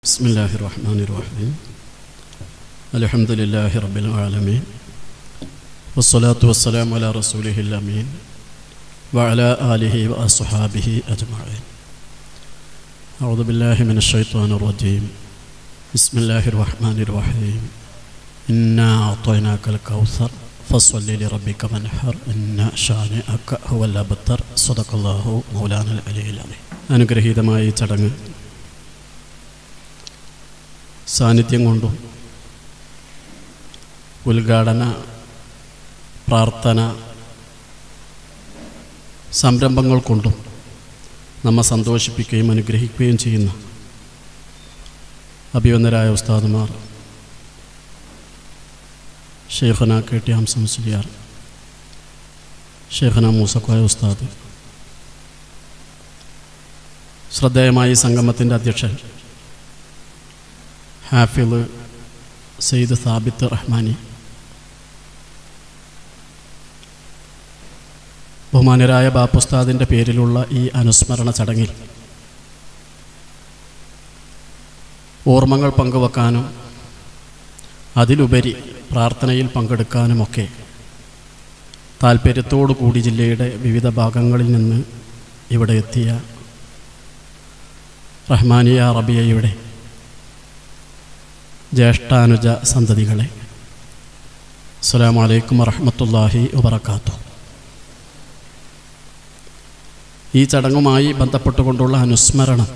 بسم الله الرحمن الرحيم الحمد لله رب العالمين والصلاة والسلام على رسوله الأمين وعلى آله وأصحابه أجمعين أعوذ بالله من الشيطان الرجيم بسم الله الرحمن الرحيم إنا أعطيناك الكوثر فصل لربك وانحر إن شانئك هو الأبتر صدق الله مولانا العلي العظيم അനുഗ്രഹീതമായ ഈ ചടങ്ങ് സാന്നിധ്യം കൊണ്ടും ഉദ്ഘാടന പ്രാർത്ഥന സംരംഭങ്ങൾ കൊണ്ടും നമ്മെ സന്തോഷിപ്പിക്കുകയും അനുഗ്രഹിക്കുകയും ചെയ്യുന്ന അഭിവന്ദരായ ഉസ്താദുമാർ ഷെയ്ഖന കെ ടി ഹംസം മുസ്ലിയാർ ഷെയ്ഖന മൂസക്കോയ ഉസ്താദ് ശ്രദ്ധേയമായ ഈ സംഗമത്തിൻ്റെ അധ്യക്ഷൻ ഹാഫിള് സെയ്ദ് സാബിത്ത് റഹ്മാനി ബഹുമാനരായ ബാപ്പുസ്താദിൻ്റെ പേരിലുള്ള ഈ അനുസ്മരണ ചടങ്ങിൽ ഓർമ്മകൾ പങ്കുവെക്കാനും അതിലുപരി പ്രാർത്ഥനയിൽ പങ്കെടുക്കാനുമൊക്കെ താല്പര്യത്തോടു കൂടി ജില്ലയുടെ വിവിധ ഭാഗങ്ങളിൽ നിന്ന് ഇവിടെ എത്തിയ റഹ്മാനിയ റബിയയുടെ ജ്യേഷ്ഠാനുജ സന്തതികളെ അസ്സാം വലൈക്കും വറഹമത്തല്ലാഹി വബർക്കാത്തു ഈ ചടങ്ങുമായി ബന്ധപ്പെട്ടുകൊണ്ടുള്ള അനുസ്മരണം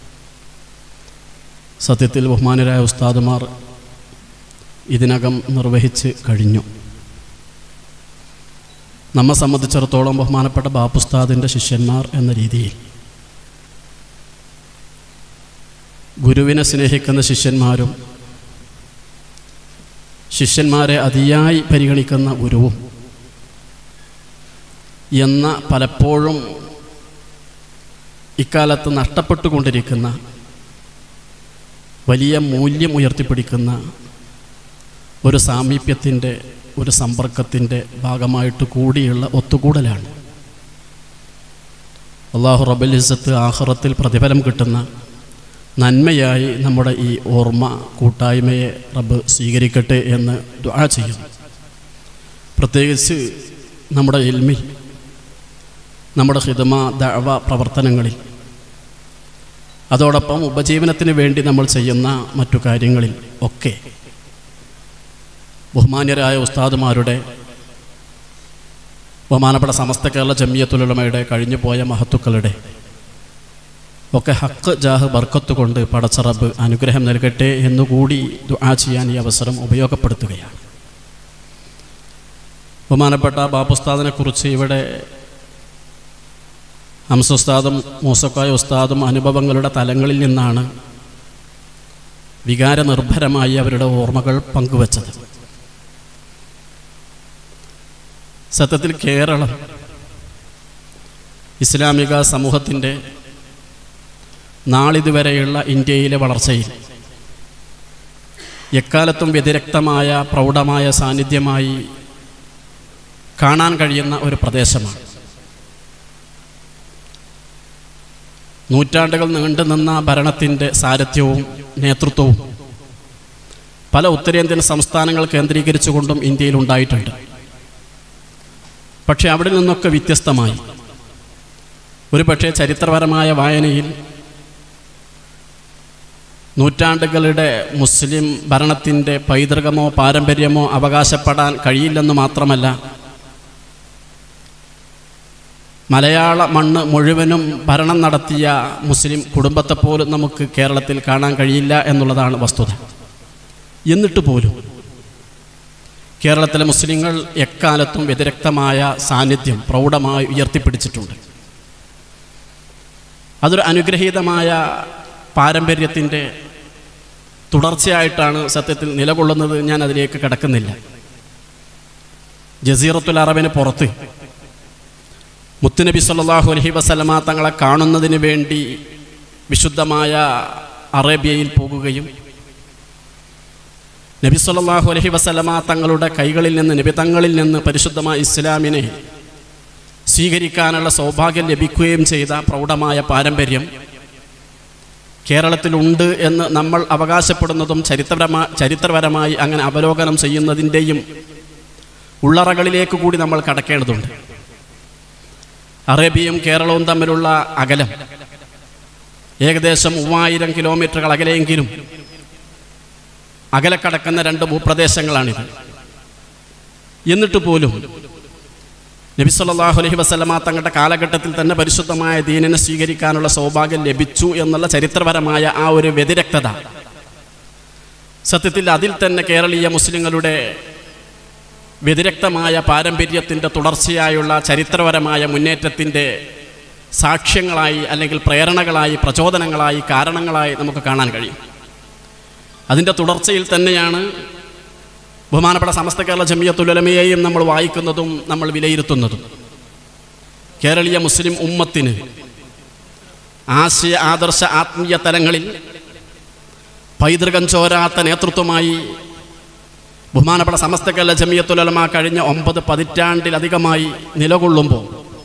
സത്യത്തിൽ ബഹുമാനരായ ഉസ്താദുമാർ ഇതിനകം നിർവഹിച്ച് കഴിഞ്ഞു നമ്മെ സംബന്ധിച്ചിടത്തോളം ബഹുമാനപ്പെട്ട ബാപ്പുസ്താദിൻ്റെ ശിഷ്യന്മാർ എന്ന രീതിയിൽ ഗുരുവിനെ സ്നേഹിക്കുന്ന ശിഷ്യന്മാരും ശിഷ്യന്മാരെ അതിയായി പരിഗണിക്കുന്ന ഗുരുവും എന്ന പലപ്പോഴും ഇക്കാലത്ത് നഷ്ടപ്പെട്ടുകൊണ്ടിരിക്കുന്ന വലിയ മൂല്യം ഉയർത്തിപ്പിടിക്കുന്ന ഒരു സാമീപ്യത്തിൻ്റെ ഒരു സമ്പർക്കത്തിൻ്റെ ഭാഗമായിട്ട് കൂടിയുള്ള ഒത്തുകൂടലാണ് അള്ളാഹു റബുലിസത്ത് ആഹ്റത്തിൽ പ്രതിഫലം കിട്ടുന്ന നന്മയായി നമ്മുടെ ഈ ഓർമ്മ കൂട്ടായ്മയെ റബ്ബ് സ്വീകരിക്കട്ടെ എന്ന് ദുആ ചെയ്യുന്നു പ്രത്യേകിച്ച് നമ്മുടെ എൽമിൽ നമ്മുടെ ഹിതമ ദഅവ പ്രവർത്തനങ്ങളിൽ അതോടൊപ്പം ഉപജീവനത്തിന് വേണ്ടി നമ്മൾ ചെയ്യുന്ന മറ്റു കാര്യങ്ങളിൽ ഒക്കെ ബഹുമാന്യരായ ഉസ്താദുമാരുടെ ബഹുമാനപ്പെട്ട സമസ്ത കേരള ജമിയത്തുലമയുടെ കഴിഞ്ഞുപോയ മഹത്തുക്കളുടെ ഒക്കെ ഹക്ക് ജാഹ് ബർക്കത്ത് കൊണ്ട് പടച്ചറബ് അനുഗ്രഹം നൽകട്ടെ എന്നുകൂടി ദുആ ചെയ്യാൻ ഈ അവസരം ഉപയോഗപ്പെടുത്തുകയാണ് ബഹുമാനപ്പെട്ട ബാപ്പുസ്താദിനെ കുറിച്ച് ഇവിടെ ഹംസുസ്താദും മൂസക്കായ ഉസ്താദും അനുഭവങ്ങളുടെ തലങ്ങളിൽ നിന്നാണ് വികാരനിർഭരമായി അവരുടെ ഓർമ്മകൾ പങ്കുവച്ചത് സത്യത്തിൽ കേരളം ഇസ്ലാമിക സമൂഹത്തിൻ്റെ നാളിതുവരെയുള്ള ഇന്ത്യയിലെ വളർച്ചയിൽ എക്കാലത്തും വ്യതിരക്തമായ പ്രൗഢമായ സാന്നിധ്യമായി കാണാൻ കഴിയുന്ന ഒരു പ്രദേശമാണ് നൂറ്റാണ്ടുകൾ നീണ്ടുനിന്ന ഭരണത്തിൻ്റെ സാരഥ്യവും നേതൃത്വവും പല ഉത്തരേന്ത്യൻ സംസ്ഥാനങ്ങൾ കേന്ദ്രീകരിച്ചുകൊണ്ടും ഇന്ത്യയിൽ ഉണ്ടായിട്ടുണ്ട് പക്ഷേ അവിടെ നിന്നൊക്കെ വ്യത്യസ്തമായി ഒരു പക്ഷേ ചരിത്രപരമായ വായനയിൽ നൂറ്റാണ്ടുകളുടെ മുസ്ലിം ഭരണത്തിൻ്റെ പൈതൃകമോ പാരമ്പര്യമോ അവകാശപ്പെടാൻ കഴിയില്ലെന്ന് മാത്രമല്ല മലയാള മണ്ണ് മുഴുവനും ഭരണം നടത്തിയ മുസ്ലിം കുടുംബത്തെ പോലും നമുക്ക് കേരളത്തിൽ കാണാൻ കഴിയില്ല എന്നുള്ളതാണ് വസ്തുത എന്നിട്ട് പോലും കേരളത്തിലെ മുസ്ലിങ്ങൾ എക്കാലത്തും വ്യതിരക്തമായ സാന്നിധ്യം പ്രൗഢമായി ഉയർത്തിപ്പിടിച്ചിട്ടുണ്ട് അതൊരു അനുഗ്രഹീതമായ പാരമ്പര്യത്തിൻ്റെ തുടർച്ചയായിട്ടാണ് സത്യത്തിൽ നിലകൊള്ളുന്നത് ഞാൻ അതിലേക്ക് കിടക്കുന്നില്ല ജസീറത്തുൽ അറബിന് പുറത്ത് മുത്തുനബി സല്ലാഹു അലഹി വസലമ തങ്ങളെ കാണുന്നതിന് വേണ്ടി വിശുദ്ധമായ അറേബ്യയിൽ പോകുകയും നബി സല്ലാഹു അലഹി വസലമ തങ്ങളുടെ കൈകളിൽ നിന്ന് നബി തങ്ങളിൽ നിന്ന് പരിശുദ്ധമായ ഇസ്ലാമിനെ സ്വീകരിക്കാനുള്ള സൗഭാഗ്യം ലഭിക്കുകയും ചെയ്ത പ്രൗഢമായ പാരമ്പര്യം കേരളത്തിലുണ്ട് എന്ന് നമ്മൾ അവകാശപ്പെടുന്നതും ചരിത്രപരമാ ചരിത്രപരമായി അങ്ങനെ അവലോകനം ചെയ്യുന്നതിൻ്റെയും ഉള്ളറകളിലേക്ക് കൂടി നമ്മൾ കടക്കേണ്ടതുണ്ട് അറേബ്യയും കേരളവും തമ്മിലുള്ള അകലം ഏകദേശം മൂവായിരം കിലോമീറ്ററുകൾ അകലെയെങ്കിലും അകലെ കടക്കുന്ന രണ്ട് ഭൂപ്രദേശങ്ങളാണിത് എന്നിട്ട് പോലും നബി സല്ലല്ലാഹു അലൈഹി വസല്ലമ തങ്ങളുടെ കാലഘട്ടത്തിൽ തന്നെ പരിശുദ്ധമായ ദീനിനെ സ്വീകരിക്കാനുള്ള സൗഭാഗ്യം ലഭിച്ചു എന്നുള്ള ചരിത്രപരമായ ആ ഒരു വ്യതിരക്തത സത്യത്തിൽ അതിൽ തന്നെ കേരളീയ മുസ്ലിങ്ങളുടെ വ്യതിരക്തമായ പാരമ്പര്യത്തിൻ്റെ തുടർച്ചയായുള്ള ചരിത്രപരമായ മുന്നേറ്റത്തിൻ്റെ സാക്ഷ്യങ്ങളായി അല്ലെങ്കിൽ പ്രേരണകളായി പ്രചോദനങ്ങളായി കാരണങ്ങളായി നമുക്ക് കാണാൻ കഴിയും അതിൻ്റെ തുടർച്ചയിൽ തന്നെയാണ് ബഹുമാനപ്പെട്ട സമസ്ത കേരള ജമിയത്തുലമയെയും നമ്മൾ വായിക്കുന്നതും നമ്മൾ വിലയിരുത്തുന്നതും കേരളീയ മുസ്ലിം ഉമ്മത്തിന് ആശയ ആദർശ ആത്മീയ തലങ്ങളിൽ പൈതൃകം ചോരാത്ത നേതൃത്വമായി ബഹുമാനപ്പെട്ട സമസ്ത കേരള ജമിയത്തുലമ കഴിഞ്ഞ ഒമ്പത് പതിറ്റാണ്ടിലധികമായി നിലകൊള്ളുമ്പോൾ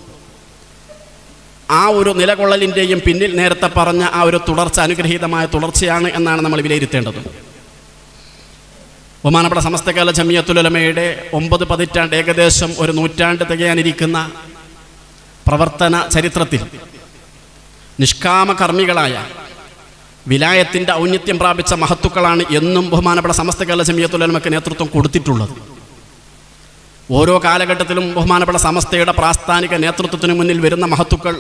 ആ ഒരു നിലകൊള്ളലിൻ്റെയും പിന്നിൽ നേരത്തെ പറഞ്ഞ ആ ഒരു തുടർച്ച അനുഗ്രഹീതമായ തുടർച്ചയാണ് എന്നാണ് നമ്മൾ വിലയിരുത്തേണ്ടത് ബഹുമാനപ്പെട്ട സമസ്ത കേരള ജമിയത്തുലമയുടെ ഒമ്പത് പതിറ്റാണ്ട് ഏകദേശം ഒരു നൂറ്റാണ്ട് തികയാനിരിക്കുന്ന പ്രവർത്തന ചരിത്രത്തിൽ നിഷ്കാമ കർമ്മികളായ വിലായത്തിൻ്റെ ഔന്നത്യം പ്രാപിച്ച മഹത്തുക്കളാണ് എന്നും ബഹുമാനപ്പെട്ട സമസ്ത കേരള ജമിയത്തുലമയ്ക്ക് നേതൃത്വം കൊടുത്തിട്ടുള്ളത് ഓരോ കാലഘട്ടത്തിലും ബഹുമാനപ്പെട്ട സമസ്തയുടെ പ്രാസ്ഥാനിക നേതൃത്വത്തിന് മുന്നിൽ വരുന്ന മഹത്തുക്കൾ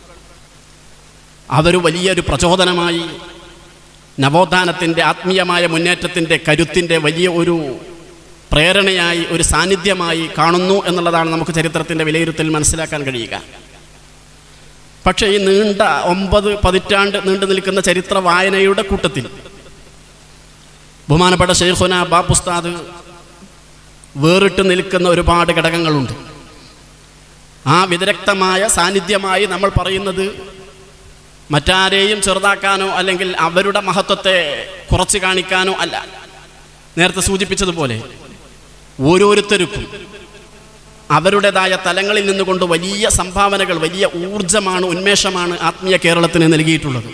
അവർ വലിയൊരു പ്രചോദനമായി നവോത്ഥാനത്തിൻ്റെ ആത്മീയമായ മുന്നേറ്റത്തിൻ്റെ കരുത്തിൻ്റെ വലിയ ഒരു പ്രേരണയായി ഒരു സാന്നിധ്യമായി കാണുന്നു എന്നുള്ളതാണ് നമുക്ക് ചരിത്രത്തിൻ്റെ വിലയിരുത്തൽ മനസ്സിലാക്കാൻ കഴിയുക പക്ഷേ ഈ നീണ്ട ഒമ്പത് പതിറ്റാണ്ട് നീണ്ടു നിൽക്കുന്ന ചരിത്ര വായനയുടെ കൂട്ടത്തിൽ ബഹുമാനപ്പെട്ട ഷെയ്ഖുന ബാപ്പുസ്താദ് വേറിട്ട് നിൽക്കുന്ന ഒരുപാട് ഘടകങ്ങളുണ്ട് ആ വിദഗ്ധമായ സാന്നിധ്യമായി നമ്മൾ പറയുന്നത് മറ്റാരെയും ചെറുതാക്കാനോ അല്ലെങ്കിൽ അവരുടെ മഹത്വത്തെ കുറച്ച് കാണിക്കാനോ അല്ല നേരത്തെ സൂചിപ്പിച്ചതുപോലെ ഓരോരുത്തർക്കും അവരുടേതായ തലങ്ങളിൽ നിന്നുകൊണ്ട് വലിയ സംഭാവനകൾ വലിയ ഊർജമാണ് ഉന്മേഷമാണ് ആത്മീയ കേരളത്തിന് നൽകിയിട്ടുള്ളത്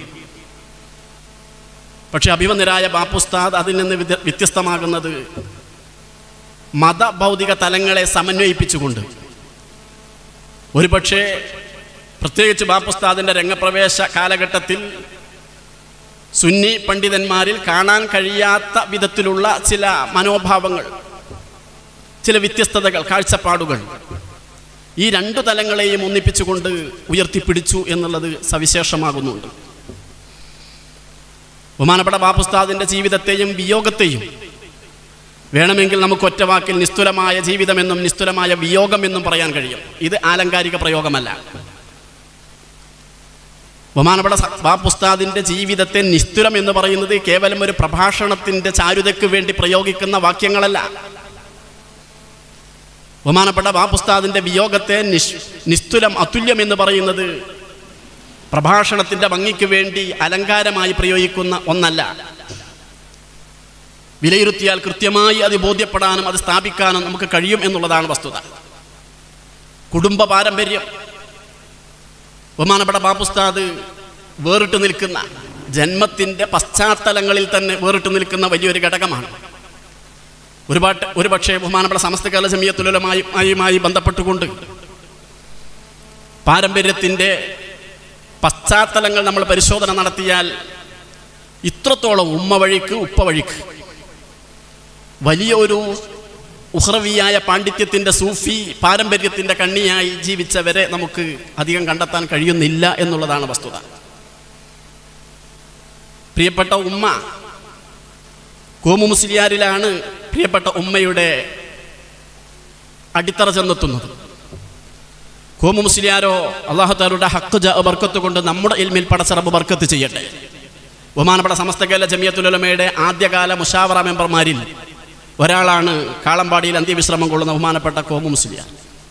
പക്ഷെ അഭിമന്യരായ ബാപ്പുസ്താദ് അതിൽ നിന്ന് വ്യത്യ- വ്യത്യസ്തമാകുന്നത് മതഭൗതിക തലങ്ങളെ സമന്വയിപ്പിച്ചുകൊണ്ട് ഒരുപക്ഷെ പ്രത്യേകിച്ച് ബാപ്പുസ്താദിൻ്റെ രംഗപ്രവേശ കാലഘട്ടത്തിൽ സുന്നി പണ്ഡിതന്മാരിൽ കാണാൻ കഴിയാത്ത വിധത്തിലുള്ള ചില മനോഭാവങ്ങൾ ചില വ്യത്യസ്തതകൾ കാഴ്ചപ്പാടുകൾ ഈ രണ്ടു തലങ്ങളെയും ഒന്നിപ്പിച്ചുകൊണ്ട് ഉയർത്തിപ്പിടിച്ചു എന്നുള്ളത് സവിശേഷമാകുന്നുണ്ട് ബഹുമാനപ്പെട്ട ബാപ്പുസ്താദിൻ്റെ ജീവിതത്തെയും വിയോഗത്തെയും വേണമെങ്കിൽ നമുക്ക് ഒറ്റവാക്കിൽ നിസ്തുലമായ ജീവിതമെന്നും നിസ്തുലമായ വിയോഗമെന്നും പറയാൻ കഴിയും ഇത് ആലങ്കാരിക പ്രയോഗമല്ല ബഹുമാനപ്പെട്ട സ- ബാപ്പുസ്താദിൻ്റെ ജീവിതത്തെ നിസ്തുലം എന്ന് പറയുന്നത് കേവലം ഒരു പ്രഭാഷണത്തിൻ്റെ ചാരുതയ്ക്ക് വേണ്ടി പ്രയോഗിക്കുന്ന വാക്യങ്ങളല്ല ബഹുമാനപ്പെട്ട ബാപ്പുസ്താദിൻ്റെ വിയോഗത്തെ നിഷ് നിസ്തുലം അതുല്യം എന്ന് പറയുന്നത് പ്രഭാഷണത്തിൻ്റെ ഭംഗിക്ക് വേണ്ടി അലങ്കാരമായി പ്രയോഗിക്കുന്ന ഒന്നല്ല വിലയിരുത്തിയാൽ കൃത്യമായി അത് ബോധ്യപ്പെടാനും അത് സ്ഥാപിക്കാനും നമുക്ക് കഴിയും എന്നുള്ളതാണ് വസ്തുത കുടുംബ പാരമ്പര്യം ബഹുമാനപ്പെട്ട ബാപ്പുസ്താദ് വേറിട്ട് നിൽക്കുന്ന ജന്മത്തിൻ്റെ പശ്ചാത്തലങ്ങളിൽ തന്നെ വേറിട്ട് നിൽക്കുന്ന വലിയൊരു ഘടകമാണ് ഒരുപാട് ഒരു പക്ഷേ ബഹുമാനപ്പെട്ട സമസ്ത കേരള ജമീയത്തുലമായുമായി ബന്ധപ്പെട്ടുകൊണ്ട് പാരമ്പര്യത്തിൻ്റെ പശ്ചാത്തലങ്ങൾ നമ്മൾ പരിശോധന നടത്തിയാൽ ഇത്രത്തോളം ഉമ്മ വഴിക്ക് ഉപ്പ വഴിക്ക് വലിയ ഒരു ഉഹ്റവിയായ പാണ്ഡിത്യത്തിൻ്റെ സൂഫി പാരമ്പര്യത്തിൻ്റെ കണ്ണിയായി ജീവിച്ചവരെ നമുക്ക് അധികം കണ്ടെത്താൻ കഴിയുന്നില്ല എന്നുള്ളതാണ് വസ്തുത പ്രിയപ്പെട്ട ഉമ്മ കോമു മുസ്ലിയാരിലാണ് പ്രിയപ്പെട്ട ഉമ്മയുടെ അടിത്തറ ചെന്നെത്തുന്നത് കോമു മുസ്ലിയാരോ അള്ളാഹുത്താരുടെ ഹക്ക് ജ ബർക്കത്ത് കൊണ്ട് നമ്മുടെ ഇൽമിൽ പടച്ചറബ് ബർക്കത്ത് ചെയ്യട്ടെ ബഹുമാനപ്പെട്ട സമസ്ത കേരള ജമിയത്തുലമയുടെ ആദ്യകാല മുഷാവറ മെമ്പർമാരിൽ ഒരാളാണ് കാളമ്പാടിയിൽ അന്ത്യവിശ്രമം കൊള്ളുന്ന ബഹുമാനപ്പെട്ട കോമു മുസ്ലിയാർ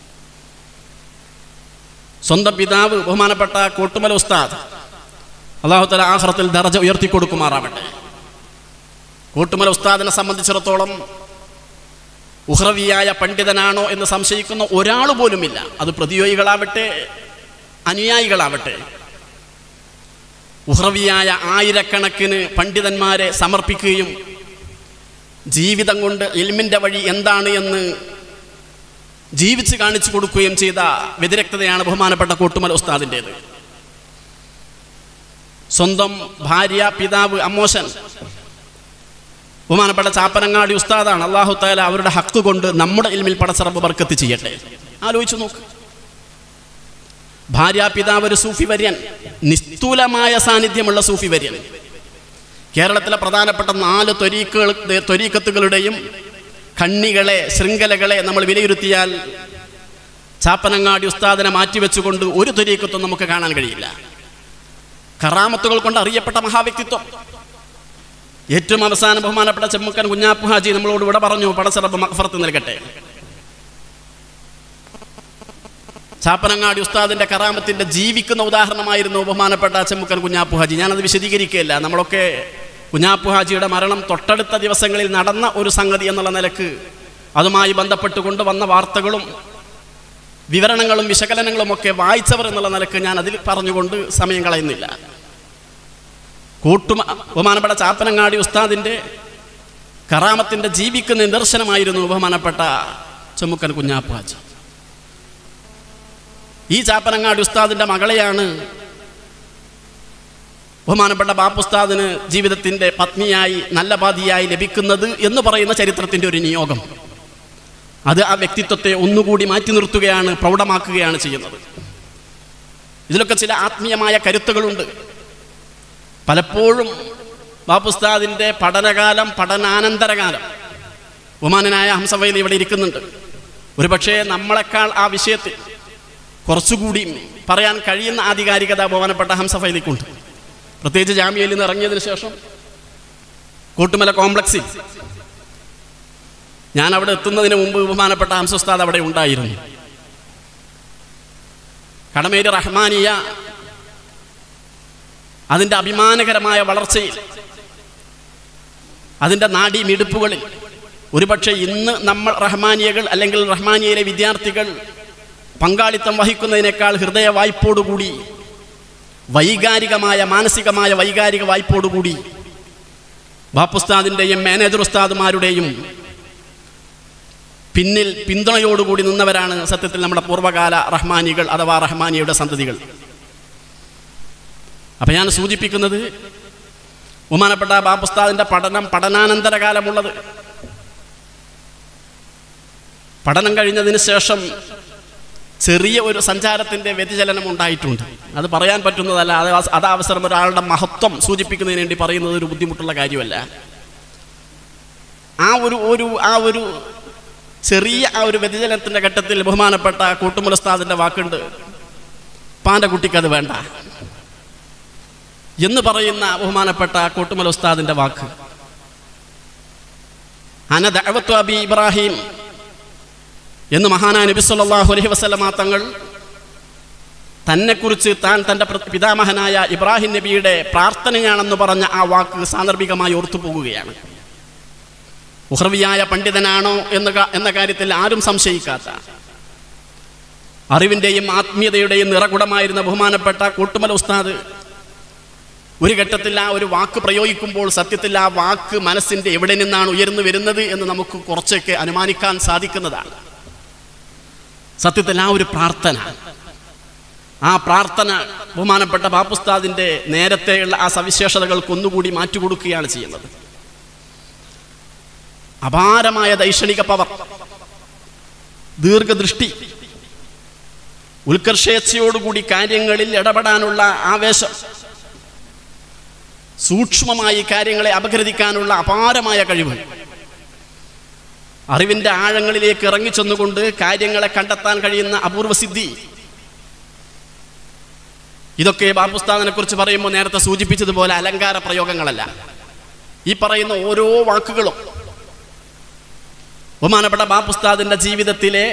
സ്വന്തം പിതാവ് ബഹുമാനപ്പെട്ട കോട്ടുമല ഉസ്താദ് അള്ളാഹുത്തല ആഹ്റത്തിൽ ദർജ ഉയർത്തി കൊടുക്കുമാറാവട്ടെ കോട്ടുമല ഉസ്താദിനെ സംബന്ധിച്ചിടത്തോളം ഉഹ്റവിയായ പണ്ഡിതനാണോ എന്ന് സംശയിക്കുന്ന ഒരാൾ പോലുമില്ല അത് പ്രതിയോഗികളാവട്ടെ അനുയായികളാവട്ടെ ഉഹ്രവിയായ ആയിരക്കണക്കിന് പണ്ഡിതന്മാരെ സമർപ്പിക്കുകയും ജീവിതം കൊണ്ട് ഇൽമിൻ്റെ വഴി എന്താണ് എന്ന് ജീവിച്ച് കാണിച്ചു കൊടുക്കുകയും ചെയ്ത വ്യതിരക്തതയാണ് ബഹുമാനപ്പെട്ട കൂട്ടുമല ഉസ്താദിൻ്റേത് സ്വന്തം ഭാര്യ പിതാവ് അമ്മോശൻ ബഹുമാനപ്പെട്ട ചാപ്പനങ്ങാടി ഉസ്താദാണ് അള്ളാഹു താല അവരുടെ ഹക്ക് കൊണ്ട് നമ്മുടെ ഇൽമിൽ പടച്ചറബ് ബർക്കത്ത് ചെയ്യട്ടെ ആലോചിച്ചു നോക്ക് ഭാര്യ പിതാവ് ഒരു സൂഫി വര്യൻ നിസ്തൂലമായ സാന്നിധ്യമുള്ള സൂഫി വര്യൻ കേരളത്തിലെ പ്രധാനപ്പെട്ട നാല് ത്വരീക്കുകൾ ത്വരീക്കത്തുകളുടെയും കണ്ണികളെ ശൃംഖലകളെ നമ്മൾ വിലയിരുത്തിയാൽ ചാപ്പനങ്ങാടി ഉസ്താദിനെ മാറ്റിവെച്ചുകൊണ്ട് ഒരു ത്വരീക്കത്തും നമുക്ക് കാണാൻ കഴിയില്ല കറാമത്തുകൾ കൊണ്ട് അറിയപ്പെട്ട മഹാവ്യക്തിത്വം ഏറ്റവും അവസാനം ബഹുമാനപ്പെട്ട ചെമ്മുക്കൻ കുഞ്ഞാപ്പു ഹാജി നമ്മളോട് ഇവിടെ പറഞ്ഞു പടച്ചറബ് മക്ഫറത്ത് നൽകട്ടെ ചാപ്പനങ്ങാടി ഉസ്താദിന്റെ കറാമത്തിന്റെ ജീവിക്കുന്ന ഉദാഹരണമായിരുന്നു ബഹുമാനപ്പെട്ട ചെമ്മുക്കൻ കുഞ്ഞാപ്പു ഹാജി ഞാനത് വിശദീകരിക്കുകയില്ല നമ്മളൊക്കെ കുഞ്ഞാപ്പു ഹാജിയുടെ മരണം തൊട്ടടുത്ത ദിവസങ്ങളിൽ നടന്ന ഒരു സംഗതി എന്നുള്ള നിലക്ക് അതുമായി ബന്ധപ്പെട്ടുകൊണ്ട് വന്ന വാർത്തകളും വിവരണങ്ങളും വിശകലനങ്ങളും ഒക്കെ വായിച്ചവർ എന്നുള്ള നിലക്ക് ഞാൻ അതിൽ പറഞ്ഞുകൊണ്ട് സമയം കളയുന്നില്ല കൂട്ടുമ ബഹുമാനപ്പെട്ട ചാപ്പനങ്ങാടി ഉസ്താദിൻ്റെ കറാമത്തിൻ്റെ ജീവിക്കുന്ന നിദർശനമായിരുന്നു ബഹുമാനപ്പെട്ട ചെമ്മുക്കൻ കുഞ്ഞാപ്പു ഹാജി ഈ ചാപ്പനങ്ങാടി ഉസ്താദിൻ്റെ മകളെയാണ് ബഹുമാനപ്പെട്ട ബാപ്പുസ്താദിന് ജീവിതത്തിൻ്റെ പത്നിയായി നല്ല പാതിയായി ലഭിക്കുന്നത് എന്ന് പറയുന്ന ചരിത്രത്തിൻ്റെ ഒരു നിയോഗം അത് ആ വ്യക്തിത്വത്തെ ഒന്നുകൂടി മാറ്റി നിർത്തുകയാണ് പ്രൗഢമാക്കുകയാണ് ചെയ്യുന്നത് ഇതിലൊക്കെ ചില ആത്മീയമായ കരുത്തുകളുണ്ട് പലപ്പോഴും ബാപ്പുസ്താദിൻ്റെ പഠനകാലം പഠനാനന്തരകാലം ബഹുമാനനായ ഹംസവൈദി ഇവിടെ ഇരിക്കുന്നുണ്ട് ഒരുപക്ഷെ നമ്മളെക്കാൾ ആ വിഷയത്തിൽ കുറച്ചുകൂടി പറയാൻ കഴിയുന്ന ആധികാരികത ബഹുമാനപ്പെട്ട ഹംസഫൈദിക്കുണ്ട് പ്രത്യേകിച്ച് ജാമ്യയിൽ നിന്ന് ഇറങ്ങിയതിന് ശേഷം കൂട്ടുമല കോംപ്ലക്സിൽ ഞാൻ അവിടെ എത്തുന്നതിന് മുമ്പ് ബഹുമാനപ്പെട്ട ഹംസുസ്താദ് അവിടെ ഉണ്ടായിരുന്നു കടമേരി റഹ്മാനിയ അതിൻ്റെ അഭിമാനകരമായ വളർച്ചയിൽ അതിൻ്റെ നാഡി മിടുപ്പുകളിൽ ഒരുപക്ഷെ ഇന്ന് നമ്മൾ റഹ്മാനിയകൾ അല്ലെങ്കിൽ റഹ്മാനിയയിലെ വിദ്യാർത്ഥികൾ പങ്കാളിത്തം വഹിക്കുന്നതിനേക്കാൾ ഹൃദയ വായ്പോടുകൂടി വൈകാരികമായ മാനസികമായ വൈകാരിക വായ്പോടുകൂടി ബാപ്പുസ്താദിൻ്റെയും മാനേജർ ഉസ്താദുമാരുടെയും പിന്നിൽ പിന്തുണയോടുകൂടി നിന്നവരാണ് സത്യത്തിൽ നമ്മുടെ പൂർവ്വകാല റഹ്മാനികൾ അഥവാ റഹ്മാനിയുടെ സന്തതികൾ അപ്പം ഞാൻ സൂചിപ്പിക്കുന്നത് ബഹുമാനപ്പെട്ട ബാപ്പുസ്താദിൻ്റെ പഠനം പഠനാനന്തര കാലമുള്ളത് പഠനം കഴിഞ്ഞതിന് ശേഷം ചെറിയ ഒരു സഞ്ചാരത്തിൻ്റെ വ്യതിചലനം ഉണ്ടായിട്ടുണ്ട് അത് പറയാൻ പറ്റുന്നതല്ല അത് ആ- അത് അവസരം ഒരാളുടെ മഹത്വം സൂചിപ്പിക്കുന്നതിന് വേണ്ടി പറയുന്നത് ഒരു ബുദ്ധിമുട്ടുള്ള കാര്യമല്ല ആ ഒരു ഒരു ആ ഒരു ചെറിയ ആ ഒരു വ്യതിചലനത്തിൻ്റെ ഘട്ടത്തിൽ ബഹുമാനപ്പെട്ട കൂട്ടുമുലസ്താദിൻ്റെ വാക്കുണ്ട് പാൻ്റെ കുട്ടിക്ക് അത് വേണ്ട എന്ന് പറയുന്ന ബഹുമാനപ്പെട്ട കൂട്ടുമല ഉസ്താദിൻ്റെ വാക്ക് അന ദഅവത്തു അബി ഇബ്രാഹിം എന്ന് മഹാനായ നബി സല്ലല്ലാഹു അലൈഹി വസല്ലമ തങ്ങൾ തന്നെക്കുറിച്ച് താൻ തൻ്റെ പ്ര- പിതാമഹനായ ഇബ്രാഹിം നബിയുടെ പ്രാർത്ഥനയാണെന്ന് പറഞ്ഞ ആ വാക്ക് സാന്ദർഭികമായി ഓർത്തു പോകുകയാണ് ഉഹ്രവിയായ പണ്ഡിതനാണോ എന്ന കാ- എന്ന കാര്യത്തിൽ ആരും സംശയിക്കാത്ത അറിവിൻ്റെയും ആത്മീയതയുടെയും നിറകുടമായിരുന്ന ബഹുമാനപ്പെട്ട കൂട്ടുമല ഉസ്താദ് ഒരു ഘട്ടത്തിൽ ആ ഒരു വാക്ക് പ്രയോഗിക്കുമ്പോൾ സത്യത്തിൽ ആ വാക്ക് മനസ്സിൻ്റെ എവിടെ നിന്നാണ് ഉയർന്നു വരുന്നത് എന്ന് നമുക്ക് കുറച്ചൊക്കെ അനുമാനിക്കാൻ സാധിക്കുന്നതാണ് സത്യത്തിൽ ആ ഒരു പ്രാർത്ഥന ആ പ്രാർത്ഥന ബഹുമാനപ്പെട്ട ബാപ്പുസ്താദിൻ്റെ നേരത്തെയുള്ള ആ സവിശേഷതകൾക്ക് ഒന്നുകൂടി മാറ്റിക്കൊടുക്കുകയാണ് ചെയ്യുന്നത് അപാരമായ ദൈക്ഷണിക പവർ ദീർഘദൃഷ്ടി ഉത്കർഷേച്ഛയോടുകൂടി കാര്യങ്ങളിൽ ഇടപെടാനുള്ള ആവേശം സൂക്ഷ്മമായി കാര്യങ്ങളെ അപഗ്രഥിക്കാനുള്ള അപാരമായ കഴിവ് അറിവിൻ്റെ ആഴങ്ങളിലേക്ക് ഇറങ്ങിച്ചെന്നുകൊണ്ട് കാര്യങ്ങളെ കണ്ടെത്താൻ കഴിയുന്ന അപൂർവ സിദ്ധി ഇതൊക്കെ ബാപ്പുസ്താദിനെ കുറിച്ച് പറയുമ്പോൾ നേരത്തെ സൂചിപ്പിച്ചതുപോലെ അലങ്കാര പ്രയോഗങ്ങളല്ല ഈ പറയുന്ന ഓരോ വാക്കുകളും ബഹുമാനപ്പെട്ട ബാപ്പുസ്താദിൻ്റെ ജീവിതത്തിലെ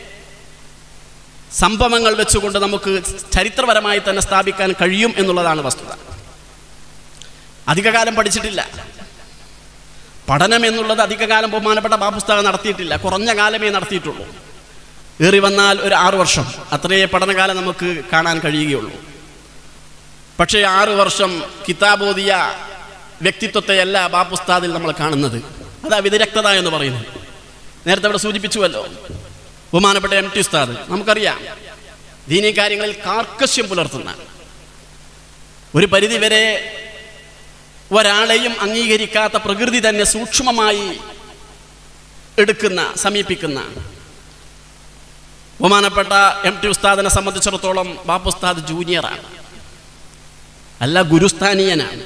സംഭവങ്ങൾ വെച്ചുകൊണ്ട് നമുക്ക് ചരിത്രപരമായി തന്നെ സ്ഥാപിക്കാൻ കഴിയും എന്നുള്ളതാണ് വസ്തുത അധികകാലം പഠിച്ചിട്ടില്ല പഠനം എന്നുള്ളത് അധികകാലം ബഹുമാനപ്പെട്ട ബാപ്പുസ്തകം നടത്തിയിട്ടില്ല കുറഞ്ഞ കാലമേ നടത്തിയിട്ടുള്ളൂ ഏറി വന്നാൽ ഒരു ആറു വർഷം അത്രയേ പഠനകാലം നമുക്ക് കാണാൻ കഴിയുകയുള്ളൂ പക്ഷേ ആറ് വർഷം കിതാബോദിയ വ്യക്തിത്വത്തെയല്ല ബാപ്പുസ്താദിൽ നമ്മൾ കാണുന്നത് അതാ വിദഗ്ധത എന്ന് പറയുന്നത് നേരത്തെ ഇവിടെ സൂചിപ്പിച്ചുവല്ലോ ബഹുമാനപ്പെട്ട എം ടി ഉസ്താദ് നമുക്കറിയാം ദീനീ കാര്യങ്ങളിൽ കാർക്കശ്യം പുലർത്തുന്ന ഒരു പരിധിവരെ ഒരാളെയും അംഗീകരിക്കാത്ത പ്രകൃതി തന്നെ സൂക്ഷ്മമായി എടുക്കുന്ന സമീപിക്കുന്ന ബഹുമാനപ്പെട്ട എം ടി ഉസ്താദിനെ സംബന്ധിച്ചിടത്തോളം ബാപ്പുസ്താദ് ജൂനിയറാണ് അല്ല ഗുരുസ്ഥാനീയനാണ്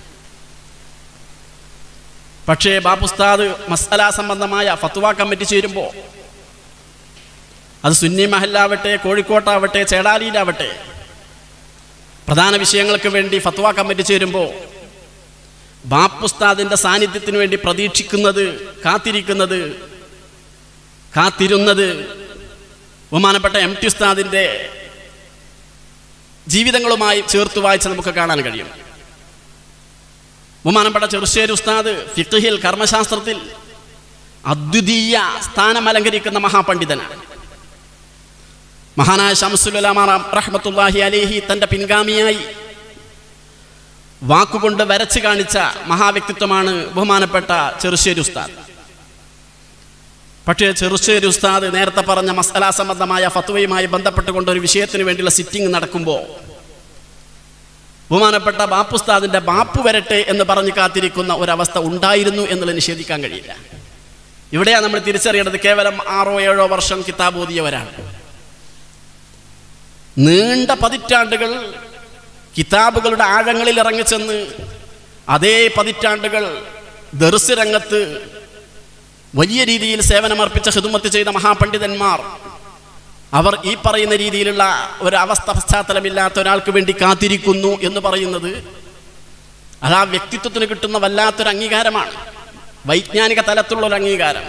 പക്ഷേ ബാപ്പുസ്താദ് മസാല സംബന്ധമായ ഫത്വ കമ്മിറ്റി ചേരുമ്പോൾ അത് സുന്നി മഹലാവട്ടെ കോഴിക്കോട്ടാവട്ടെ ചേടാലിയിലാവട്ടെ പ്രധാന വിഷയങ്ങൾക്ക് വേണ്ടി ഫത്വ കമ്മിറ്റി ചേരുമ്പോൾ ബാപ്പുസ്താദിൻ്റെ സാന്നിധ്യത്തിന് വേണ്ടി പ്രതീക്ഷിക്കുന്നത് കാത്തിരിക്കുന്നത് കാത്തിരുന്നത് ബഹുമാനപ്പെട്ട എം ടി ഉസ്താദിൻ്റെ ജീവിതങ്ങളുമായി ചേർത്ത് വായിച്ച് നമുക്ക് കാണാൻ കഴിയും ബഹുമാനപ്പെട്ട ചെറുശ്ശേരി ഉസ്താദ് ഫിഖിൽ കർമ്മശാസ്ത്രത്തിൽ അദ്വിതീയ സ്ഥാനം അലങ്കരിക്കുന്ന മഹാപണ്ഡിതനാണ് മഹാനായ ഷംസുലമാറാം റഹ്മത്തുല്ലാഹി അലേഹി തൻ്റെ പിൻഗാമിയായി വാക്കുകൊണ്ട് വരച്ച് കാണിച്ച മഹാവ്യക്തിത്വമാണ് ബഹുമാനപ്പെട്ട ചെറുശ്ശേരി ഉസ്താദ് പക്ഷേ ചെറുശ്ശേരി ഉസ്താദ് നേരത്തെ പറഞ്ഞ മസല സംബന്ധമായ ഫത്വയുമായി ബന്ധപ്പെട്ടുകൊണ്ട് ഒരു വിഷയത്തിന് വേണ്ടിയുള്ള സിറ്റിംഗ് നടക്കുമ്പോൾ ബഹുമാനപ്പെട്ട ബാപ്പുസ്താദിന്റെ ബാപ്പു വരട്ടെ എന്ന് പറഞ്ഞ് കാത്തിരിക്കുന്ന ഒരവസ്ഥ ഉണ്ടായിരുന്നു എന്നുള്ളത് നിഷേധിക്കാൻ കഴിയില്ല ഇവിടെയാണ് നമ്മൾ തിരിച്ചറിയേണ്ടത് കേവലം ആറോ ഏഴോ വർഷം കിതാബ് ഓതിയവരാണ് നീണ്ട പതിറ്റാണ്ടുകൾ കിതാബുകളുടെ ആഴങ്ങളിൽ ഇറങ്ങിച്ചെന്ന് അതേ പതിറ്റാണ്ടുകൾ ദർസ് രംഗത്ത് വലിയ രീതിയിൽ സേവനമർപ്പിച്ച ഹിതുമത്ത് ചെയ്ത മഹാപണ്ഡിതന്മാർ അവർ ഈ പറയുന്ന രീതിയിലുള്ള ഒരു അവസ്ഥ പശ്ചാത്തലമില്ലാത്ത ഒരാൾക്ക് വേണ്ടി കാത്തിരിക്കുന്നു എന്ന് പറയുന്നത് അത് ആ വ്യക്തിത്വത്തിന് കിട്ടുന്ന വല്ലാത്തൊരു അംഗീകാരമാണ് വൈജ്ഞാനിക തലത്തിലുള്ള ഒരു അംഗീകാരം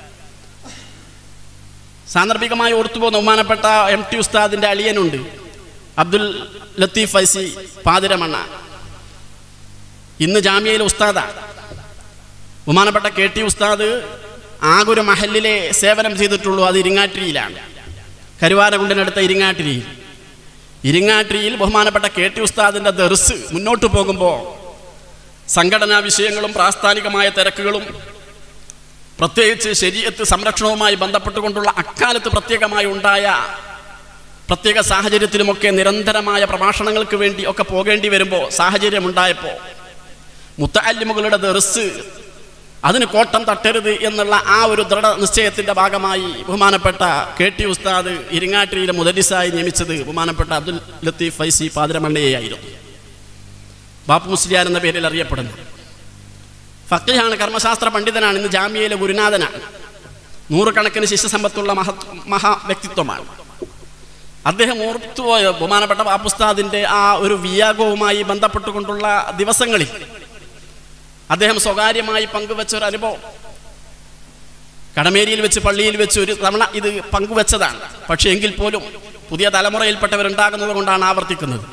സാന്ദർഭികമായി ഓർത്തുപോകുന്ന ബഹുമാനപ്പെട്ട എം ടി ഉസ്താദിന്റെ അളിയനുണ്ട് അബ്ദുൽ ലത്തീഫ് ഫൈസി പാതിരമണ്ണ ഇന്ന് ജാമ്യയിലെ ഉസ്താദാണ് ബഹുമാനപ്പെട്ട കെ ടി ഉസ്താദ് ആകെ ഒരു മഹലിലെ സേവനം ചെയ്തിട്ടുള്ളൂ അത് ഇരിങ്ങാട്ടിരിയിലാണ് കരുവാരകുണ്ടിനടുത്ത ഇരിങ്ങാട്ടിരിയിൽ ഇരിങ്ങാട്ടിരിയിൽ ബഹുമാനപ്പെട്ട കെ ടി ഉസ്താദിൻ്റെ ദർസ് മുന്നോട്ട് പോകുമ്പോൾ സംഘടനാ വിഷയങ്ങളും പ്രാസ്ഥാനികമായ തിരക്കുകളും പ്രത്യേകിച്ച് ശരീരത്ത് സംരക്ഷണവുമായി ബന്ധപ്പെട്ടുകൊണ്ടുള്ള അക്കാലത്ത് പ്രത്യേകമായി ഉണ്ടായ പ്രത്യേക സാഹചര്യത്തിലുമൊക്കെ നിരന്തരമായ പ്രഭാഷണങ്ങൾക്ക് വേണ്ടി ഒക്കെ പോകേണ്ടി വരുമ്പോൾ സാഹചര്യമുണ്ടായപ്പോൾ മുത്തല്ലിമുകളുടെ ദർസ് അതിന് കോട്ടം തട്ടരുത് എന്നുള്ള ആ ഒരു ദൃഢ നിശ്ചയത്തിന്റെ ഭാഗമായി ബഹുമാനപ്പെട്ട കെ ടി ഉസ്താദ് ഇരിങ്ങാട്ടിരിയിലെ മുദരിസായി നിയമിച്ചത് ബഹുമാനപ്പെട്ട അബ്ദുൽ ലത്തീഫ് ഫൈസി പാതിരമണ്ണയെയായിരുന്നു ബാപ്പു മുസ്ലിയാർ എന്ന പേരിൽ അറിയപ്പെടുന്നത് ഫക്കീഹാണ് കർമ്മശാസ്ത്ര പണ്ഡിതനാണ് ഇന്ന് ജാമ്യയിലെ ഗുരുനാഥനാണ് നൂറുകണക്കിന് ശിഷ്യസമ്പത്തുള്ള മഹ മഹാ വ്യക്തിത്വമാണ് അദ്ദേഹം ഓർത്തുപോയ ബഹുമാനപ്പെട്ട ബാപ്പുസ്താദിന്റെ ആ ഒരു വിയാഗവുമായി ബന്ധപ്പെട്ടുകൊണ്ടുള്ള ദിവസങ്ങളിൽ അദ്ദേഹം സ്വകാര്യമായി പങ്കുവച്ച ഒരു അനുഭവം കടമേരിയിൽ വെച്ച് പള്ളിയിൽ വെച്ച് ഒരു തവണ ഇത് പങ്കുവച്ചതാണ് പക്ഷേ എങ്കിൽ പോലും പുതിയ തലമുറയിൽപ്പെട്ടവരുണ്ടാകുന്നത് കൊണ്ടാണ് ആവർത്തിക്കുന്നത്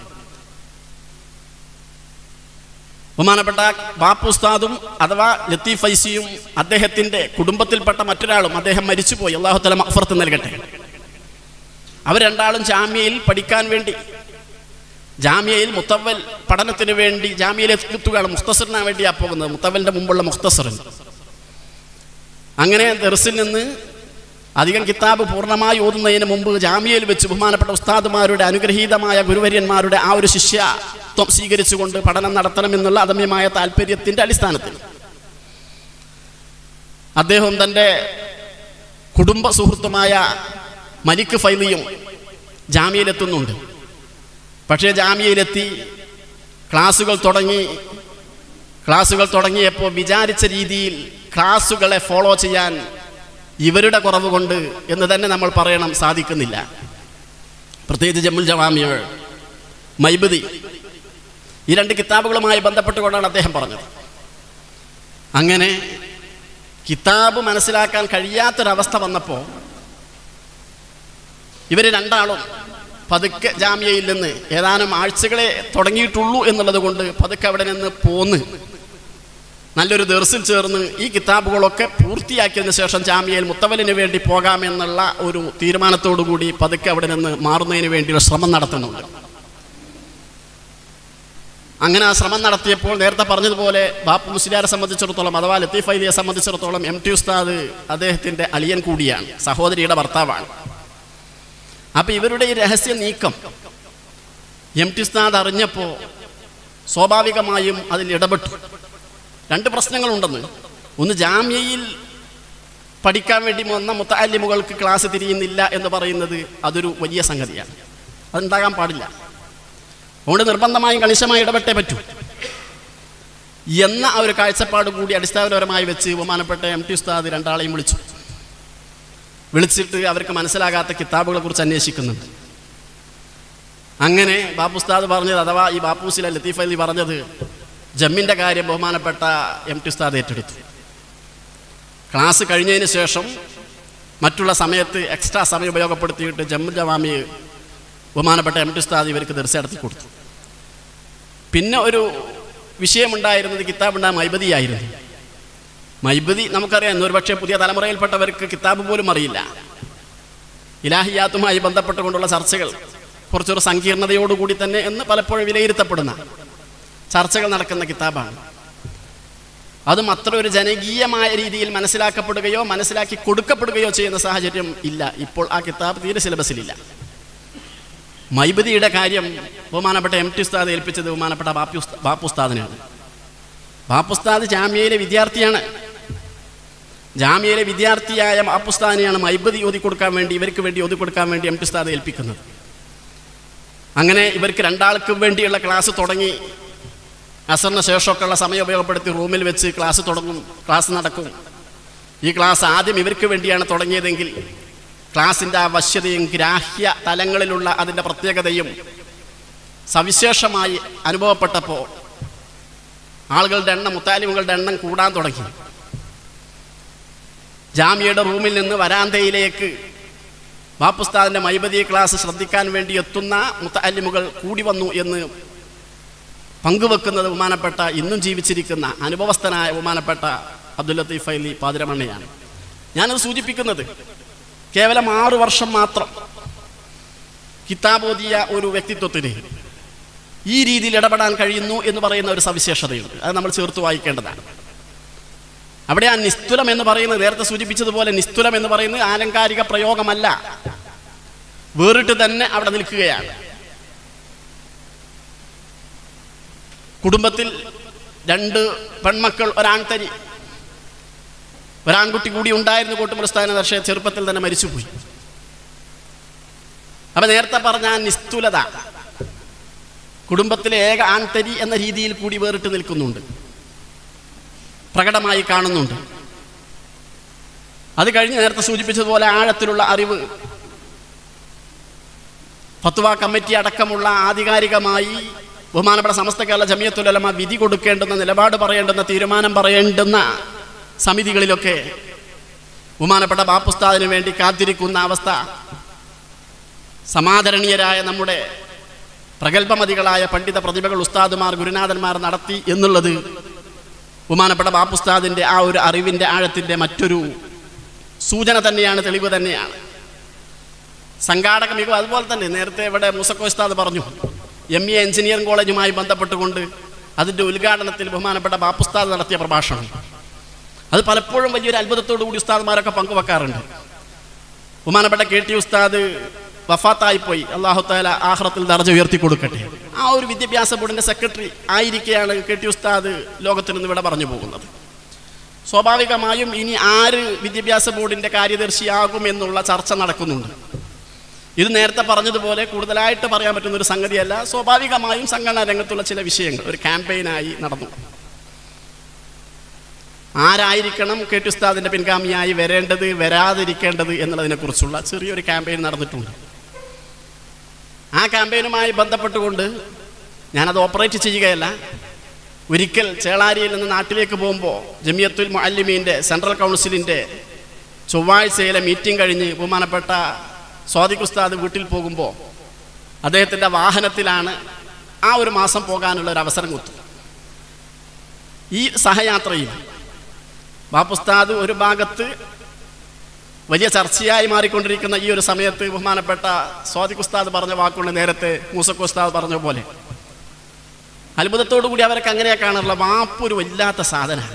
ബഹുമാനപ്പെട്ട ബാപ്പുസ്താദും അഥവാ ലത്തീഫ് ഫൈസിയും അദ്ദേഹത്തിന്റെ കുടുംബത്തിൽപ്പെട്ട മറ്റൊരാളും അദ്ദേഹം മരിച്ചുപോയി അള്ളാഹുത്തല മഫർത്ത് നൽകട്ടെ അവർ രണ്ടാളും ജാമ്യയിൽ പഠിക്കാൻ വേണ്ടി ജാമ്യയിൽ മുത്തവൽ പഠനത്തിന് വേണ്ടി ജാമ്യയിലേക്ക് എത്തുകയാണ് മുഖ്തസറിനാണ് വേണ്ടിയാണ് പോകുന്നത് മുത്തവലിന്റെ മുമ്പുള്ള മുഖ്തസറിൻ അങ്ങനെ ദർസിൽ നിന്ന് അധികം കിതാബ് പൂർണ്ണമായി ഓതുന്നതിന് മുമ്പ് ജാമ്യയിൽ വെച്ച് ബഹുമാനപ്പെട്ട ഉസ്താദുമാരുടെ അനുഗ്രഹീതമായ ഗുരുവര്യന്മാരുടെ ആ ഒരു ശിഷ്യത്വം സ്വീകരിച്ചുകൊണ്ട് പഠനം നടത്തണമെന്നുള്ള അദമ്യമായ താല്പര്യത്തിന്റെ അടിസ്ഥാനത്തിൽ അദ്ദേഹം തൻ്റെ കുടുംബ സുഹൃത്തുമായ മലിക് ഫൈലിയും ജാമ്യയിലെത്തുന്നുണ്ട് പക്ഷേ ജാമ്യയിലെത്തി ക്ലാസ്സുകൾ തുടങ്ങി ക്ലാസ്സുകൾ തുടങ്ങിയപ്പോൾ വിചാരിച്ച രീതിയിൽ ക്ലാസ്സുകളെ ഫോളോ ചെയ്യാൻ ഇവരുടെ കുറവ് കൊണ്ട് എന്ന് തന്നെ നമ്മൾ പറയണം സാധിക്കുന്നില്ല പ്രത്യേകിച്ച് ജമ്മുൽ ജവാമിയൾ മൈബദി ഈ രണ്ട് കിതാബുകളുമായി ബന്ധപ്പെട്ടുകൊണ്ടാണ് അദ്ദേഹം പറഞ്ഞത് അങ്ങനെ കിതാബ് മനസ്സിലാക്കാൻ കഴിയാത്തൊരവസ്ഥ വന്നപ്പോൾ ഇവർ രണ്ടാളും പതുക്കെ ജാമ്യയിൽ നിന്ന് ഏതാനും ആഴ്ചകളെ തുടങ്ങിയിട്ടുള്ളൂ എന്നുള്ളത് കൊണ്ട് പതുക്കെ അവിടെ നിന്ന് പോന്ന് നല്ലൊരു ദർസിൽ ചേർന്ന് ഈ കിതാബുകളൊക്കെ പൂർത്തിയാക്കിയതിന് ശേഷം ജാമ്യയിൽ മുത്തവലിന് വേണ്ടി പോകാമെന്നുള്ള ഒരു തീരുമാനത്തോടു കൂടി പതുക്കെ അവിടെ നിന്ന് മാറുന്നതിന് വേണ്ടിയുള്ള ശ്രമം നടത്തുന്നുണ്ട് അങ്ങനെ ആ ശ്രമം നടത്തിയപ്പോൾ നേരത്തെ പറഞ്ഞതുപോലെ ബാപ്പു മുസ്ലിയാരെ സംബന്ധിച്ചിടത്തോളം അഥവാ ലത്തീഫ് ഐലിയെ സംബന്ധിച്ചിടത്തോളം എം ടി ഉസ്താദ് അദ്ദേഹത്തിൻ്റെ അളിയൻ കൂടിയാണ് സഹോദരിയുടെ ഭർത്താവാണ് അപ്പം ഇവരുടെ ഈ രഹസ്യ നീക്കം എം ടി ഉസ്താദ് അറിഞ്ഞപ്പോൾ സ്വാഭാവികമായും അതിൽ ഇടപെട്ടു രണ്ട് പ്രശ്നങ്ങളുണ്ടെന്ന് ഒന്ന് ജാമ്യയിൽ പഠിക്കാൻ വേണ്ടി വന്ന മുത്താലിമുകൾക്ക് ക്ലാസ് തിരിയുന്നില്ല എന്ന് പറയുന്നത് അതൊരു വലിയ സംഗതിയാണ് അതുണ്ടാകാൻ പാടില്ല അതുകൊണ്ട് നിർബന്ധമായും കണിശമായി ഇടപെട്ടേ പറ്റൂ എന്ന ആ ഒരു കാഴ്ചപ്പാട് കൂടി അടിസ്ഥാനപരമായി വെച്ച് ബഹുമാനപ്പെട്ട എം ടി ഉസ്താദ് രണ്ടാളെയും വിളിച്ചു വിളിച്ചിട്ട് അവർക്ക് മനസ്സിലാകാത്ത കിതാബുകളെ കുറിച്ച് അന്വേഷിക്കുന്നുണ്ട് അങ്ങനെ ബാപ്പു ഉസ്താദ് പറഞ്ഞത് അഥവാ ഈ ബാപ്പൂസിലെ ലത്തീഫ് അലി പറഞ്ഞത് ജമ്മിൻ്റെ കാര്യം ബഹുമാനപ്പെട്ട എം ടി ഉസ്താദ് ഏറ്റെടുത്തു ക്ലാസ് കഴിഞ്ഞതിന് ശേഷം മറ്റുള്ള സമയത്ത് എക്സ്ട്രാ സമയം ഉപയോഗപ്പെടുത്തിയിട്ട് ജമ്മു ജവാമി ബഹുമാനപ്പെട്ട എം ടി ഉസ്താദ് ഇവർക്ക് ദർശ നടത്തി കൊടുത്തു പിന്നെ ഒരു വിഷയമുണ്ടായിരുന്നത് കിതാബുണ്ടാ മൈബദിയായിരുന്നു മൈബദി നമുക്കറിയാം ഒരുപക്ഷെ പുതിയ തലമുറയിൽപ്പെട്ടവർക്ക് കിതാബ് പോലും അറിയില്ല ഇലാഹിയാത്തുമായി ബന്ധപ്പെട്ടുകൊണ്ടുള്ള ചർച്ചകൾ കുറച്ചൊരു സങ്കീർണതയോടുകൂടി തന്നെ എന്ന് പലപ്പോഴും വിലയിരുത്തപ്പെടുന്ന ചർച്ചകൾ നടക്കുന്ന കിതാബാണ് അതും അത്ര ഒരു ജനകീയമായ രീതിയിൽ മനസ്സിലാക്കപ്പെടുകയോ മനസ്സിലാക്കി കൊടുക്കപ്പെടുകയോ ചെയ്യുന്ന സാഹചര്യം ഇല്ല ഇപ്പോൾ ആ കിതാബ് തീരെ സിലബസിലില്ല മൈബദിയുടെ കാര്യം ബഹുമാനപ്പെട്ട എം ടി ഉസ്താദ് ഏൽപ്പിച്ചത് ബഹുമാനപ്പെട്ട ബാപ്പി ഉസ്ത- ബാപ്പു ഉസ്താദിനാണ് ബാപ്പു ഉസ്താദ് ജാമ്യയിലെ വിദ്യാർത്ഥിയാണ് ജാമ്യയിലെ വിദ്യാർത്ഥിയായ ബാപ്പു ഉസ്താദിനെയാണ് മൈബദി ഓതി കൊടുക്കാൻ വേണ്ടി ഇവർക്ക് വേണ്ടി ഓതി കൊടുക്കാൻ വേണ്ടി എം ടി ഉസ്താദ് ഏൽപ്പിക്കുന്നത് അങ്ങനെ ഇവർക്ക് രണ്ടാൾക്കും വേണ്ടിയുള്ള ക്ലാസ് തുടങ്ങി അസറിന് ശേഷമൊക്കെയുള്ള സമയം ഉപയോഗപ്പെടുത്തി റൂമിൽ വെച്ച് ക്ലാസ് തുടങ്ങും ക്ലാസ് നടക്കും ഈ ക്ലാസ് ആദ്യം ഇവർക്ക് വേണ്ടിയാണ് തുടങ്ങിയതെങ്കിൽ ക്ലാസിൻ്റെ ആ വശ്യതയും ഗ്രാഹ്യ തലങ്ങളിലുള്ള അതിൻ്റെ പ്രത്യേകതയും സവിശേഷമായി അനുഭവപ്പെട്ടപ്പോൾ ആളുകളുടെ എണ്ണം മുത്താലിമുകളുടെ എണ്ണം കൂടാൻ തുടങ്ങി ജാമ്യയുടെ റൂമിൽ നിന്ന് വരാന്തയിലേക്ക് ബാപ്പുസ്താദിൻ്റെ മൈബദി ക്ലാസ് ശ്രദ്ധിക്കാൻ വേണ്ടി എത്തുന്ന മുത്താലിമുകൾ കൂടി വന്നു എന്ന് പങ്കുവെക്കുന്നത് ബഹുമാനപ്പെട്ട ഇന്നും ജീവിച്ചിരിക്കുന്ന അനുഭവസ്ഥനായ ബഹുമാനപ്പെട്ട അബ്ദുൽ ലത്തീഫ് അലി പാതിരമണ്ണയാണ് ഞാനത് സൂചിപ്പിക്കുന്നത് കേവലം ആറു വർഷം മാത്രം കിതാബോദിയ ഒരു വ്യക്തിത്വത്തിന് ഈ രീതിയിൽ ഇടപെടാൻ കഴിയുന്നു എന്ന് പറയുന്ന ഒരു സവിശേഷതയുണ്ട് അത് നമ്മൾ ചേർത്ത് വായിക്കേണ്ടതാണ് അവിടെ ആ നിസ്തുലം എന്ന് പറയുന്നത് നേരത്തെ സൂചിപ്പിച്ചതുപോലെ നിസ്തുലം എന്ന് പറയുന്നത് ആലങ്കാരിക പ്രയോഗമല്ല വേറിട്ട് തന്നെ അവിടെ നിൽക്കുകയാണ് കുടുംബത്തിൽ രണ്ട് പെൺമക്കൾ ഒരാൺതരി ഒരാൺകുട്ടി കൂടി ഉണ്ടായിരുന്നു കൂട്ടുപ്രസ്ഥാന പക്ഷേ ചെറുപ്പത്തിൽ തന്നെ മരിച്ചുപോയി അപ്പൊ നേരത്തെ പറഞ്ഞ ആ നിസ്തുലത കുടുംബത്തിലെ ഏക ആൺതരി എന്ന രീതിയിൽ കൂടി വേറിട്ട് നിൽക്കുന്നുണ്ട് പ്രകടമായി കാണുന്നുണ്ട് അത് കഴിഞ്ഞ് നേരത്തെ സൂചിപ്പിച്ചതുപോലെ ആഴത്തിലുള്ള അറിവ് ഫത്വ കമ്മിറ്റി അടക്കമുള്ള ആധികാരികമായി ബഹുമാനപ്പെട്ട സമസ്ത കേരള ജമിയത്തുലമ വിധി കൊടുക്കേണ്ടുന്ന നിലപാട് പറയേണ്ടുന്ന തീരുമാനം പറയേണ്ടുന്ന സമിതികളിലൊക്കെ ബഹുമാനപ്പെട്ട ബാപ്പുസ്താദിന് വേണ്ടി കാത്തിരിക്കുന്ന അവസ്ഥ സമാദരണീയരായ നമ്മുടെ പ്രഗത്ഭമതികളായ പണ്ഡിത പ്രതിഭകൾ ഉസ്താദുമാർ ഗുരുനാഥന്മാർ നടത്തി എന്നുള്ളത് ബഹുമാനപ്പെട്ട ബാപ്പുസ്താദിൻ്റെ ആ ഒരു അറിവിൻ്റെ ആഴത്തിൻ്റെ മറ്റൊരു സൂചന തന്നെയാണ് തെളിവ് തന്നെയാണ് സംഘാടക മികവ് അതുപോലെ തന്നെ നേരത്തെ ഇവിടെ മൂസക്കോ ഉസ്താദ് പറഞ്ഞു എം ഇ എഞ്ചിനീയറിംഗ് കോളേജുമായി ബന്ധപ്പെട്ടുകൊണ്ട് അതിൻ്റെ ഉദ്ഘാടനത്തിൽ ബഹുമാനപ്പെട്ട ബാപ്പുസ്താദ് നടത്തിയ പ്രഭാഷണം അത് പലപ്പോഴും വലിയൊരു അത്ഭുതത്തോടു കൂടി ഉസ്താദ്മാരൊക്കെ പങ്കുവെക്കാറുണ്ട് ബഹുമാനപ്പെട്ട കെ ടി ഉസ്താദ് വഫാത്തായിപ്പോയി അള്ളാഹു താല ആഹ്റത്തിൽ ദർജ ഉയർത്തി കൊടുക്കട്ടെ ആ ഒരു വിദ്യാഭ്യാസ ബോർഡിൻ്റെ സെക്രട്ടറി ആയിരിക്കെയാണ് കെ ടി ഉസ്താദ് ലോകത്തിൽ നിന്ന് ഇവിടെ പറഞ്ഞു പോകുന്നത് സ്വാഭാവികമായും ഇനി ആര് വിദ്യാഭ്യാസ ബോർഡിൻ്റെ കാര്യദർശിയാകും എന്നുള്ള ചർച്ച നടക്കുന്നുണ്ട് ഇത് നേരത്തെ പറഞ്ഞതുപോലെ കൂടുതലായിട്ട് പറയാൻ പറ്റുന്ന ഒരു സംഗതിയല്ല സ്വാഭാവികമായും സംഘടനാ രംഗത്തുള്ള ചില വിഷയങ്ങൾ ഒരു ക്യാമ്പയിനായി നടന്നു ആരായിരിക്കണം കെ ടി ഉസ്താദിൻ്റെ പിൻഗാമിയായി വരേണ്ടത് വരാതിരിക്കേണ്ടത് എന്നുള്ളതിനെക്കുറിച്ചുള്ള ചെറിയൊരു ക്യാമ്പയിൻ നടന്നിട്ടുണ്ട് ആ ക്യാമ്പയിനുമായി ബന്ധപ്പെട്ടുകൊണ്ട് ഞാനത് ഓപ്പറേറ്റ് ചെയ്യുകയല്ല ഒരിക്കൽ ചേളാരിയിൽ നിന്ന് നാട്ടിലേക്ക് പോകുമ്പോൾ ജമിയത്തുൽ മുഅല്ലിമീൻ്റെ സെൻട്രൽ കൗൺസിലിൻ്റെ ചൊവ്വാഴ്ചയിലെ മീറ്റിംഗ് കഴിഞ്ഞ് ബഹുമാനപ്പെട്ട സ്വാദിഖ് ഉസ്താദ് വീട്ടിൽ പോകുമ്പോൾ അദ്ദേഹത്തിൻ്റെ വാഹനത്തിലാണ് ആ ഒരു മാസം പോകാനുള്ള ഒരു അവസരം കൊടുത്തു ഈ സഹയാത്രയിൽ ബാപ്പുസ്താദ് ഒരു ഭാഗത്ത് വലിയ ചർച്ചയായി മാറിക്കൊണ്ടിരിക്കുന്ന ഈ ഒരു സമയത്ത് ബഹുമാനപ്പെട്ട സ്വാദിഖ് ഉസ്താദ് പറഞ്ഞ വാക്കുകൊണ്ട് നേരത്തെ മൂസക്ക് ഉസ്താദ് പറഞ്ഞ പോലെ അത്ഭുതത്തോടു കൂടി അവരൊക്കെ അങ്ങനെയാ കാണാറുള്ള വാപ്പ് ഒരു വല്ലാത്ത സാധനമാണ്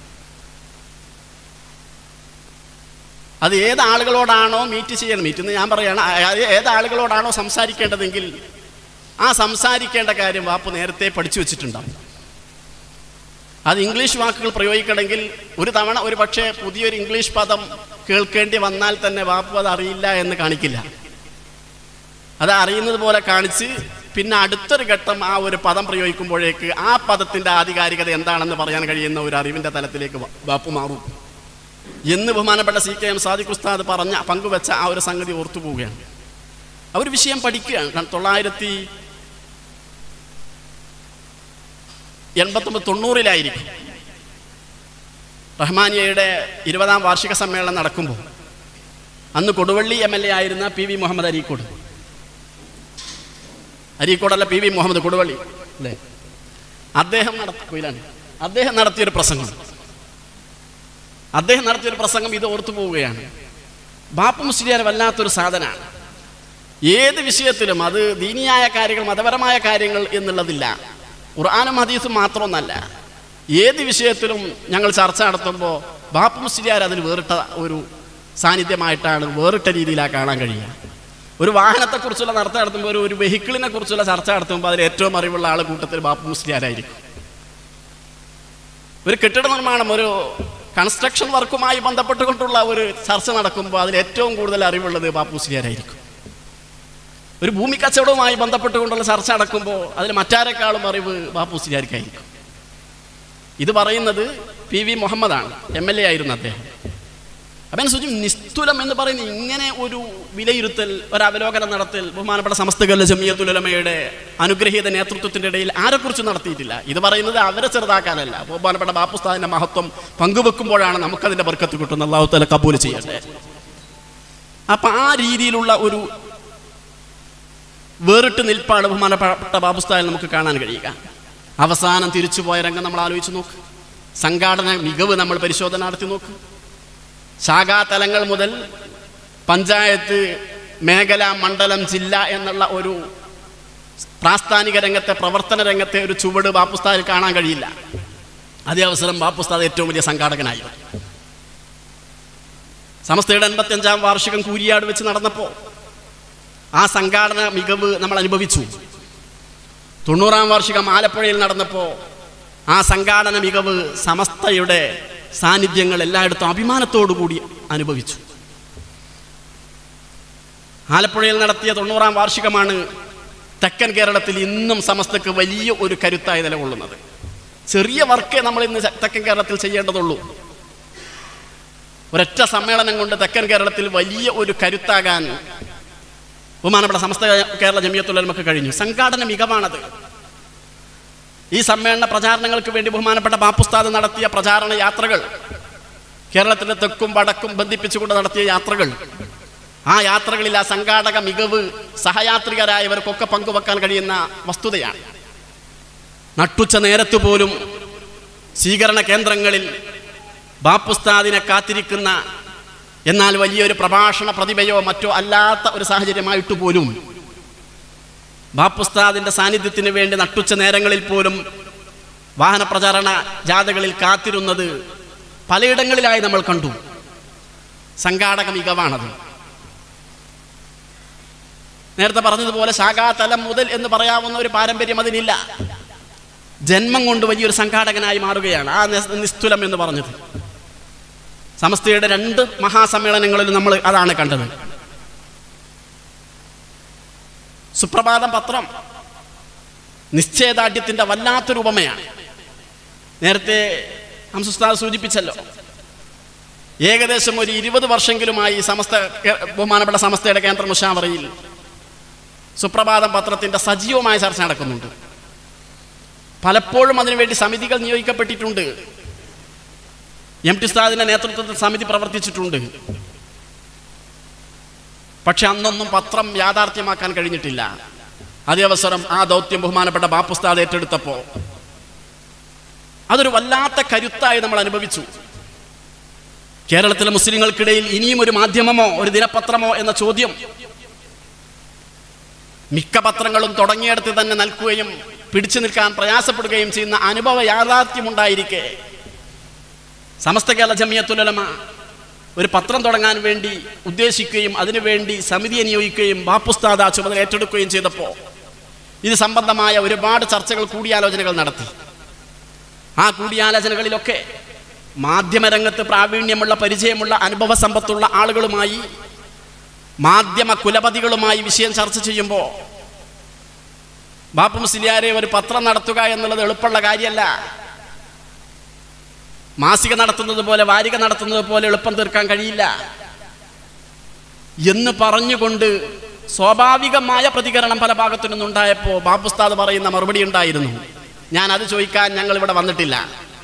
അത് ഏത് ആളുകളോടാണോ മീറ്റ് ചെയ്യണം മീറ്റ് എന്ന് ഞാൻ പറയാണ് അത് ഏത് ആളുകളോടാണോ സംസാരിക്കേണ്ടതെങ്കിൽ ആ സംസാരിക്കേണ്ട കാര്യം വാപ്പ് നേരത്തെ പഠിച്ചു വെച്ചിട്ടുണ്ടാവും അത് ഇംഗ്ലീഷ് വാക്കുകൾ പ്രയോഗിക്കണമെങ്കിൽ ഒരു തവണ ഒരു പക്ഷേ പുതിയൊരു ഇംഗ്ലീഷ് പദം കേൾക്കേണ്ടി വന്നാൽ തന്നെ വാപ്പ് അത് അറിയില്ല എന്ന് കാണിക്കില്ല അത് അറിയുന്നത് പോലെ കാണിച്ച് പിന്നെ അടുത്തൊരു ഘട്ടം ആ ഒരു പദം പ്രയോഗിക്കുമ്പോഴേക്ക് ആ പദത്തിന്റെ ആധികാരികത എന്താണെന്ന് പറയാൻ കഴിയുന്ന ഒരു അറിവിന്റെ തലത്തിലേക്ക് വ- ബാപ്പു മാറും എന്ന് ബഹുമാനപ്പെട്ട സി കെ എം സാദിഖ് ഉസ്താദ് പറഞ്ഞ പങ്കുവെച്ച ആ ഒരു സംഗതി ഓർത്തു പോവുകയാണ് അവർ വിഷയം പഠിക്കുകയാണ് കാരണം തൊള്ളായിരത്തി എൺപത്തൊമ്പത് തൊണ്ണൂറിലായിരിക്കും റഹ്മാനിയയുടെ ഇരുപതാം വാർഷിക സമ്മേളനം നടക്കുമ്പോൾ അന്ന് കൊടുവള്ളി എം എൽ എ ആയിരുന്ന പി വി മുഹമ്മദ് അരീക്കോട് അരീക്കോടല്ല പി വി മുഹമ്മദ് കൊടുവള്ളി അല്ലേ അദ്ദേഹം നടത്തി കൊയിലാണ് അദ്ദേഹം നടത്തിയൊരു പ്രസംഗം അദ്ദേഹം നടത്തിയൊരു പ്രസംഗം ഇത് ഓർത്തു പോവുകയാണ് ബാപ്പു മുസ്ലിയാർ വല്ലാത്തൊരു സാധനമാണ് ഏത് വിഷയത്തിലും അത് ദീനിയായ കാര്യങ്ങൾ മതപരമായ കാര്യങ്ങൾ എന്നുള്ളതില്ല ഖുർആാനും ഹദീസും മാത്രമൊന്നല്ല ഏത് വിഷയത്തിലും ഞങ്ങൾ ചർച്ച നടത്തുമ്പോൾ ബാപ്പു മുസ്ലിയാർ അതിൽ വേറിട്ട ഒരു സാന്നിധ്യമായിട്ടാണ് വേറിട്ട രീതിയിലാണ് കാണാൻ കഴിയുക ഒരു വാഹനത്തെക്കുറിച്ചുള്ള ചർച്ച നടത്തുമ്പോൾ ഒരു ഒരു വെഹിക്കിളിനെ കുറിച്ചുള്ള ചർച്ച നടത്തുമ്പോൾ അതിൽ ഏറ്റവും അറിവുള്ള ആൾ കൂട്ടത്തിൽ ബാപ്പു മുസ്ലിയാരായിരിക്കും ഒരു കെട്ടിട നിർമ്മാണം ഒരു കൺസ്ട്രക്ഷൻ വർക്കുമായി ബന്ധപ്പെട്ടുകൊണ്ടുള്ള ഒരു ചർച്ച നടക്കുമ്പോൾ അതിൽ ഏറ്റവും കൂടുതൽ അറിവുള്ളത് ബാപ്പു മുസ്ലിയാരായിരിക്കും ഒരു ഭൂമി കച്ചവടവുമായി ബന്ധപ്പെട്ടുകൊണ്ടുള്ള ചർച്ച നടക്കുമ്പോൾ അതിൽ മറ്റാരെക്കാളും അറിവ് ബാപ്പു മുസ്ലിയാർക്കായിരിക്കും ഇത് പറയുന്നത് പി വി മുഹമ്മദാണ് എം എൽ എ ആയിരുന്നു അദ്ദേഹം അപ്പം സൂചി നിസ്തുലം എന്ന് പറയുന്ന ഇങ്ങനെ ഒരു വിലയിരുത്തൽ ഒരു അവലോകനം നടത്തൽ ബഹുമാനപ്പെട്ട സമസ്തകല്ല ജമിയത്തുലമയുടെ അനുഗ്രഹീത നേതൃത്വത്തിൻ്റെ ഇടയിൽ ആരെക്കുറിച്ച് നടത്തിയിട്ടില്ല ഇത് പറയുന്നത് അവരെ ചെറുതാക്കാനല്ല ബഹുമാനപ്പെട്ട ബാപ്പുസ്താദിന്റെ മഹത്വം പങ്കുവെക്കുമ്പോഴാണ് നമുക്കതിന്റെ ബർക്കത്ത് കിട്ടുന്നത് അള്ളാഹു തല കബൂൽ ചെയ്യട്ടെ അപ്പൊ ആ രീതിയിലുള്ള ഒരു വേറിട്ട് നിൽപ്പാണ് ബഹുമാനപ്പെട്ട ബാബുസ്ഥാനിൽ നമുക്ക് കാണാൻ കഴിയുക അവസാനം തിരിച്ചുപോയ രംഗം നമ്മൾ ആലോചിച്ച് നോക്ക് സംഘാടന മികവ് നമ്മൾ പരിശോധന നടത്തി നോക്ക് ശാഖാതലങ്ങൾ മുതൽ പഞ്ചായത്ത് മേഖല മണ്ഡലം ജില്ല എന്നുള്ള ഒരു പ്രാസ്ഥാനിക രംഗത്തെ പ്രവർത്തന രംഗത്തെ ഒരു ചുവട് ബാപ്പുസ്താദിൽ കാണാൻ കഴിയില്ല അതേ അവസരം ബാപ്പുസ്താദ് ഏറ്റവും വലിയ സംഘാടകനായിരുന്നു സമസ്തയുടെ എൺപത്തിയഞ്ചാം വാർഷികം കൂരിയാട് വെച്ച് നടന്നപ്പോൾ ആ സംഘാടന മികവ് നമ്മൾ അനുഭവിച്ചു തൊണ്ണൂറാം വാർഷികം ആലപ്പുഴയിൽ നടന്നപ്പോൾ ആ സംഘാടന മികവ് സമസ്തയുടെ സാന്നിധ്യങ്ങൾ എല്ലായിടത്തും അഭിമാനത്തോടു കൂടി അനുഭവിച്ചു ആലപ്പുഴയിൽ നടത്തിയ തൊണ്ണൂറാം വാർഷികമാണ് തെക്കൻ കേരളത്തിൽ ഇന്നും സമസ്തക്ക് വലിയ ഒരു കരുത്തായി നിലകൊള്ളുന്നത് ചെറിയ വർക്കേ നമ്മൾ ഇന്ന് തെക്കൻ കേരളത്തിൽ ചെയ്യേണ്ടതുള്ളൂ ഒരൊറ്റ സമ്മേളനം കൊണ്ട് തെക്കൻ കേരളത്തിൽ വലിയ ഒരു കരുത്താകാൻ ബഹുമാനപ്പെട്ട സമസ്ത കേരള ജമിയത്തുലമക്ക് കഴിഞ്ഞു സംഘാടന മികവാണത് ഈ സമ്മേളന പ്രചാരണങ്ങൾക്ക് വേണ്ടി ബഹുമാനപ്പെട്ട ബാപ്പുസ്താദ് നടത്തിയ പ്രചാരണ യാത്രകൾ കേരളത്തിന്റെ തെക്കും വടക്കും ബന്ധിപ്പിച്ചുകൊണ്ട് നടത്തിയ യാത്രകൾ ആ യാത്രകളിൽ ആ സംഘാടക മികവ് സഹയാത്രികരായവർക്കൊക്കെ പങ്കുവെക്കാൻ കഴിയുന്ന വസ്തുതയാണ് നട്ടുച്ച നേരത്തു പോലും സ്വീകരണ കേന്ദ്രങ്ങളിൽ ബാപ്പുസ്താദിനെ കാത്തിരിക്കുന്ന എന്നാൽ വലിയൊരു പ്രഭാഷണ പ്രതിഭയോ മറ്റോ അല്ലാത്ത ഒരു സാഹചര്യമായിട്ട് പോലും ബാപ്പുസ്താദിന്റെ സാന്നിധ്യത്തിന് വേണ്ടി നട്ടുച്ച നേരങ്ങളിൽ പോലും വാഹന പ്രചാരണ ജാഥകളിൽ കാത്തിരുന്നത് പലയിടങ്ങളിലായി നമ്മൾ കണ്ടു സംഘാടക മികവാണത് നേരത്തെ പറഞ്ഞതുപോലെ ശാഖാതലം മുതൽ എന്ന് പറയാവുന്ന ഒരു പാരമ്പര്യം അതിനില്ല ജന്മം കൊണ്ട് വലിയൊരു സംഘാടകനായി മാറുകയാണ് ആ നിസ്- നിസ്തുലം എന്ന് പറഞ്ഞത് സമസ്തയുടെ രണ്ട് മഹാസമ്മേളനങ്ങളിൽ നമ്മൾ അതാണ് കണ്ടത് സുപ്രഭാതം പത്രം നിശ്ചയദാർഢ്യത്തിന്റെ വല്ലാത്തൊരു ഉപമയാണ് നേരത്തെ ഹംസുസ്താദ് സൂചിപ്പിച്ചല്ലോ ഏകദേശം ഒരു ഇരുപത് വർഷമെങ്കിലുമായി സമസ്ത കേ- ബഹുമാനപ്പെട്ട സമസ്തയുടെ കേന്ദ്ര മുഷാവറയിൽ സുപ്രഭാതം പത്രത്തിന്റെ സജീവമായ ചർച്ച നടക്കുന്നുണ്ട് പലപ്പോഴും അതിനുവേണ്ടി സമിതികൾ നിയോഗിക്കപ്പെട്ടിട്ടുണ്ട് എം ടി ഉസ്താദിന്റെ നേതൃത്വത്തിൽ സമിതി പ്രവർത്തിച്ചിട്ടുണ്ട് പക്ഷെ അന്നൊന്നും പത്രം യാഥാർത്ഥ്യമാക്കാൻ കഴിഞ്ഞിട്ടില്ല അതേ അവസരം ആ ദൗത്യം ബഹുമാനപ്പെട്ട ബാപ്പുസ്താദ് ഏറ്റെടുത്തപ്പോൾ അതൊരു വല്ലാത്ത കരുത്തായി നമ്മൾ അനുഭവിച്ചു കേരളത്തിലെ മുസ്ലിങ്ങൾക്കിടയിൽ ഇനിയും ഒരു മാധ്യമമോ ഒരു ദിനപത്രമോ എന്ന ചോദ്യം മിക്ക പത്രങ്ങളും തുടങ്ങിയിടത്ത് തന്നെ നൽകുകയും പിടിച്ചു നിൽക്കാൻ പ്രയാസപ്പെടുകയും ചെയ്യുന്ന അനുഭവ യാഥാർത്ഥ്യമുണ്ടായിരിക്കെ സമസ്ത കേരള ജമിയത്തുലമ ഒരു പത്രം തുടങ്ങാൻ വേണ്ടി ഉദ്ദേശിക്കുകയും അതിനുവേണ്ടി സമിതിയെ നിയോഗിക്കുകയും ബാപ്പുസ്താദ ആ ചുമതല ഏറ്റെടുക്കുകയും ചെയ്തപ്പോൾ ഇത് സംബന്ധമായ ഒരുപാട് ചർച്ചകൾ കൂടിയാലോചനകൾ നടത്തി ആ കൂടിയാലോചനകളിലൊക്കെ മാധ്യമരംഗത്ത് പ്രാവീണ്യമുള്ള പരിചയമുള്ള അനുഭവ സമ്പത്തുള്ള ആളുകളുമായി മാധ്യമ കുലപതികളുമായി വിഷയം ചർച്ച ചെയ്യുമ്പോൾ ബാപ്പു മുസ്ലിയാരെ ഒരു പത്രം നടത്തുക എന്നുള്ളത് എളുപ്പമുള്ള കാര്യമല്ല മാസിക നടത്തുന്നത് പോലെ വാരിക നടത്തുന്നത് പോലെ എളുപ്പം തീർക്കാൻ കഴിയില്ല എന്ന് പറഞ്ഞുകൊണ്ട് സ്വാഭാവികമായ പ്രതികരണം പല ഭാഗത്തു നിന്നുണ്ടായപ്പോൾ ബാപ്പുസ്താദ് പറയുന്ന മറുപടി ഉണ്ടായിരുന്നു ഞാൻ അത് ചോദിക്കാൻ ഞങ്ങൾ ഇവിടെ വന്നിട്ടില്ല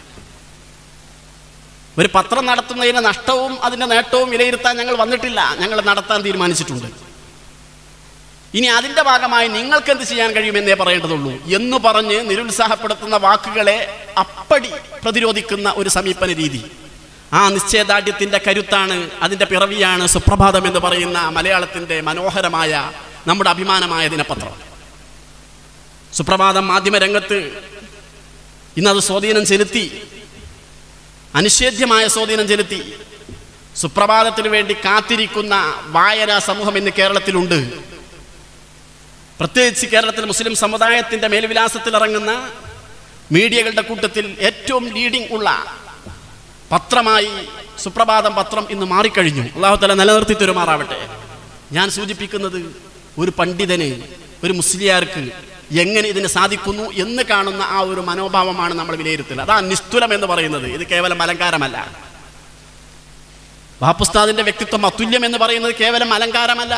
ഒരു പത്രം നടത്തുന്നതിന് നഷ്ടവും അതിൻ്റെ നേട്ടവും വിലയിരുത്താൻ ഞങ്ങൾ വന്നിട്ടില്ല ഞങ്ങൾ നടത്താൻ തീരുമാനിച്ചിട്ടുണ്ട് ഇനി അതിൻ്റെ ഭാഗമായി നിങ്ങൾക്ക് എന്ത് ചെയ്യാൻ കഴിയുമെന്നേ പറയേണ്ടതുള്ളൂ എന്ന് പറഞ്ഞ് നിരുത്സാഹപ്പെടുത്തുന്ന വാക്കുകളെ അപ്പടി പ്രതിരോധിക്കുന്ന ഒരു സമീപന രീതി ആ നിശ്ചയദാർഢ്യത്തിൻ്റെ കരുത്താണ് അതിൻ്റെ പിറവിയാണ് സുപ്രഭാതം എന്ന് പറയുന്ന മലയാളത്തിൻ്റെ മനോഹരമായ നമ്മുടെ അഭിമാനമായ ദിനപത്രം സുപ്രഭാതം മാധ്യമരംഗത്ത് ഇന്നത് സ്വാധീനം ചെലുത്തി അനിഷേധ്യമായ സ്വാധീനം ചെലുത്തി സുപ്രഭാതത്തിന് വേണ്ടി കാത്തിരിക്കുന്ന വായനാ സമൂഹം ഇന്ന് കേരളത്തിലുണ്ട് പ്രത്യേകിച്ച് കേരളത്തിൽ മുസ്ലിം സമുദായത്തിൻ്റെ മേൽവിലാസത്തിൽ ഇറങ്ങുന്ന മീഡിയകളുടെ കൂട്ടത്തിൽ ഏറ്റവും ലീഡിംഗ് ഉള്ള പത്രമായി സുപ്രഭാതം പത്രം ഇന്ന് മാറിക്കഴിഞ്ഞു അള്ളാഹു തല നിലനിർത്തി തരുമാറാവട്ടെ ഞാൻ സൂചിപ്പിക്കുന്നത് ഒരു പണ്ഡിതന് ഒരു മുസ്ലിയാർക്ക് എങ്ങനെ ഇതിന് സാധിക്കുന്നു എന്ന് കാണുന്ന ആ ഒരു മനോഭാവമാണ് നമ്മൾ വിലയിരുത്തുന്നത് അതാ നിസ്തുലം എന്ന് പറയുന്നത് ഇത് കേവലം അലങ്കാരമല്ല ബാപ്പുസ്താദിന്റെ വ്യക്തിത്വം അതുല്യം എന്ന് പറയുന്നത് കേവലം അലങ്കാരമല്ല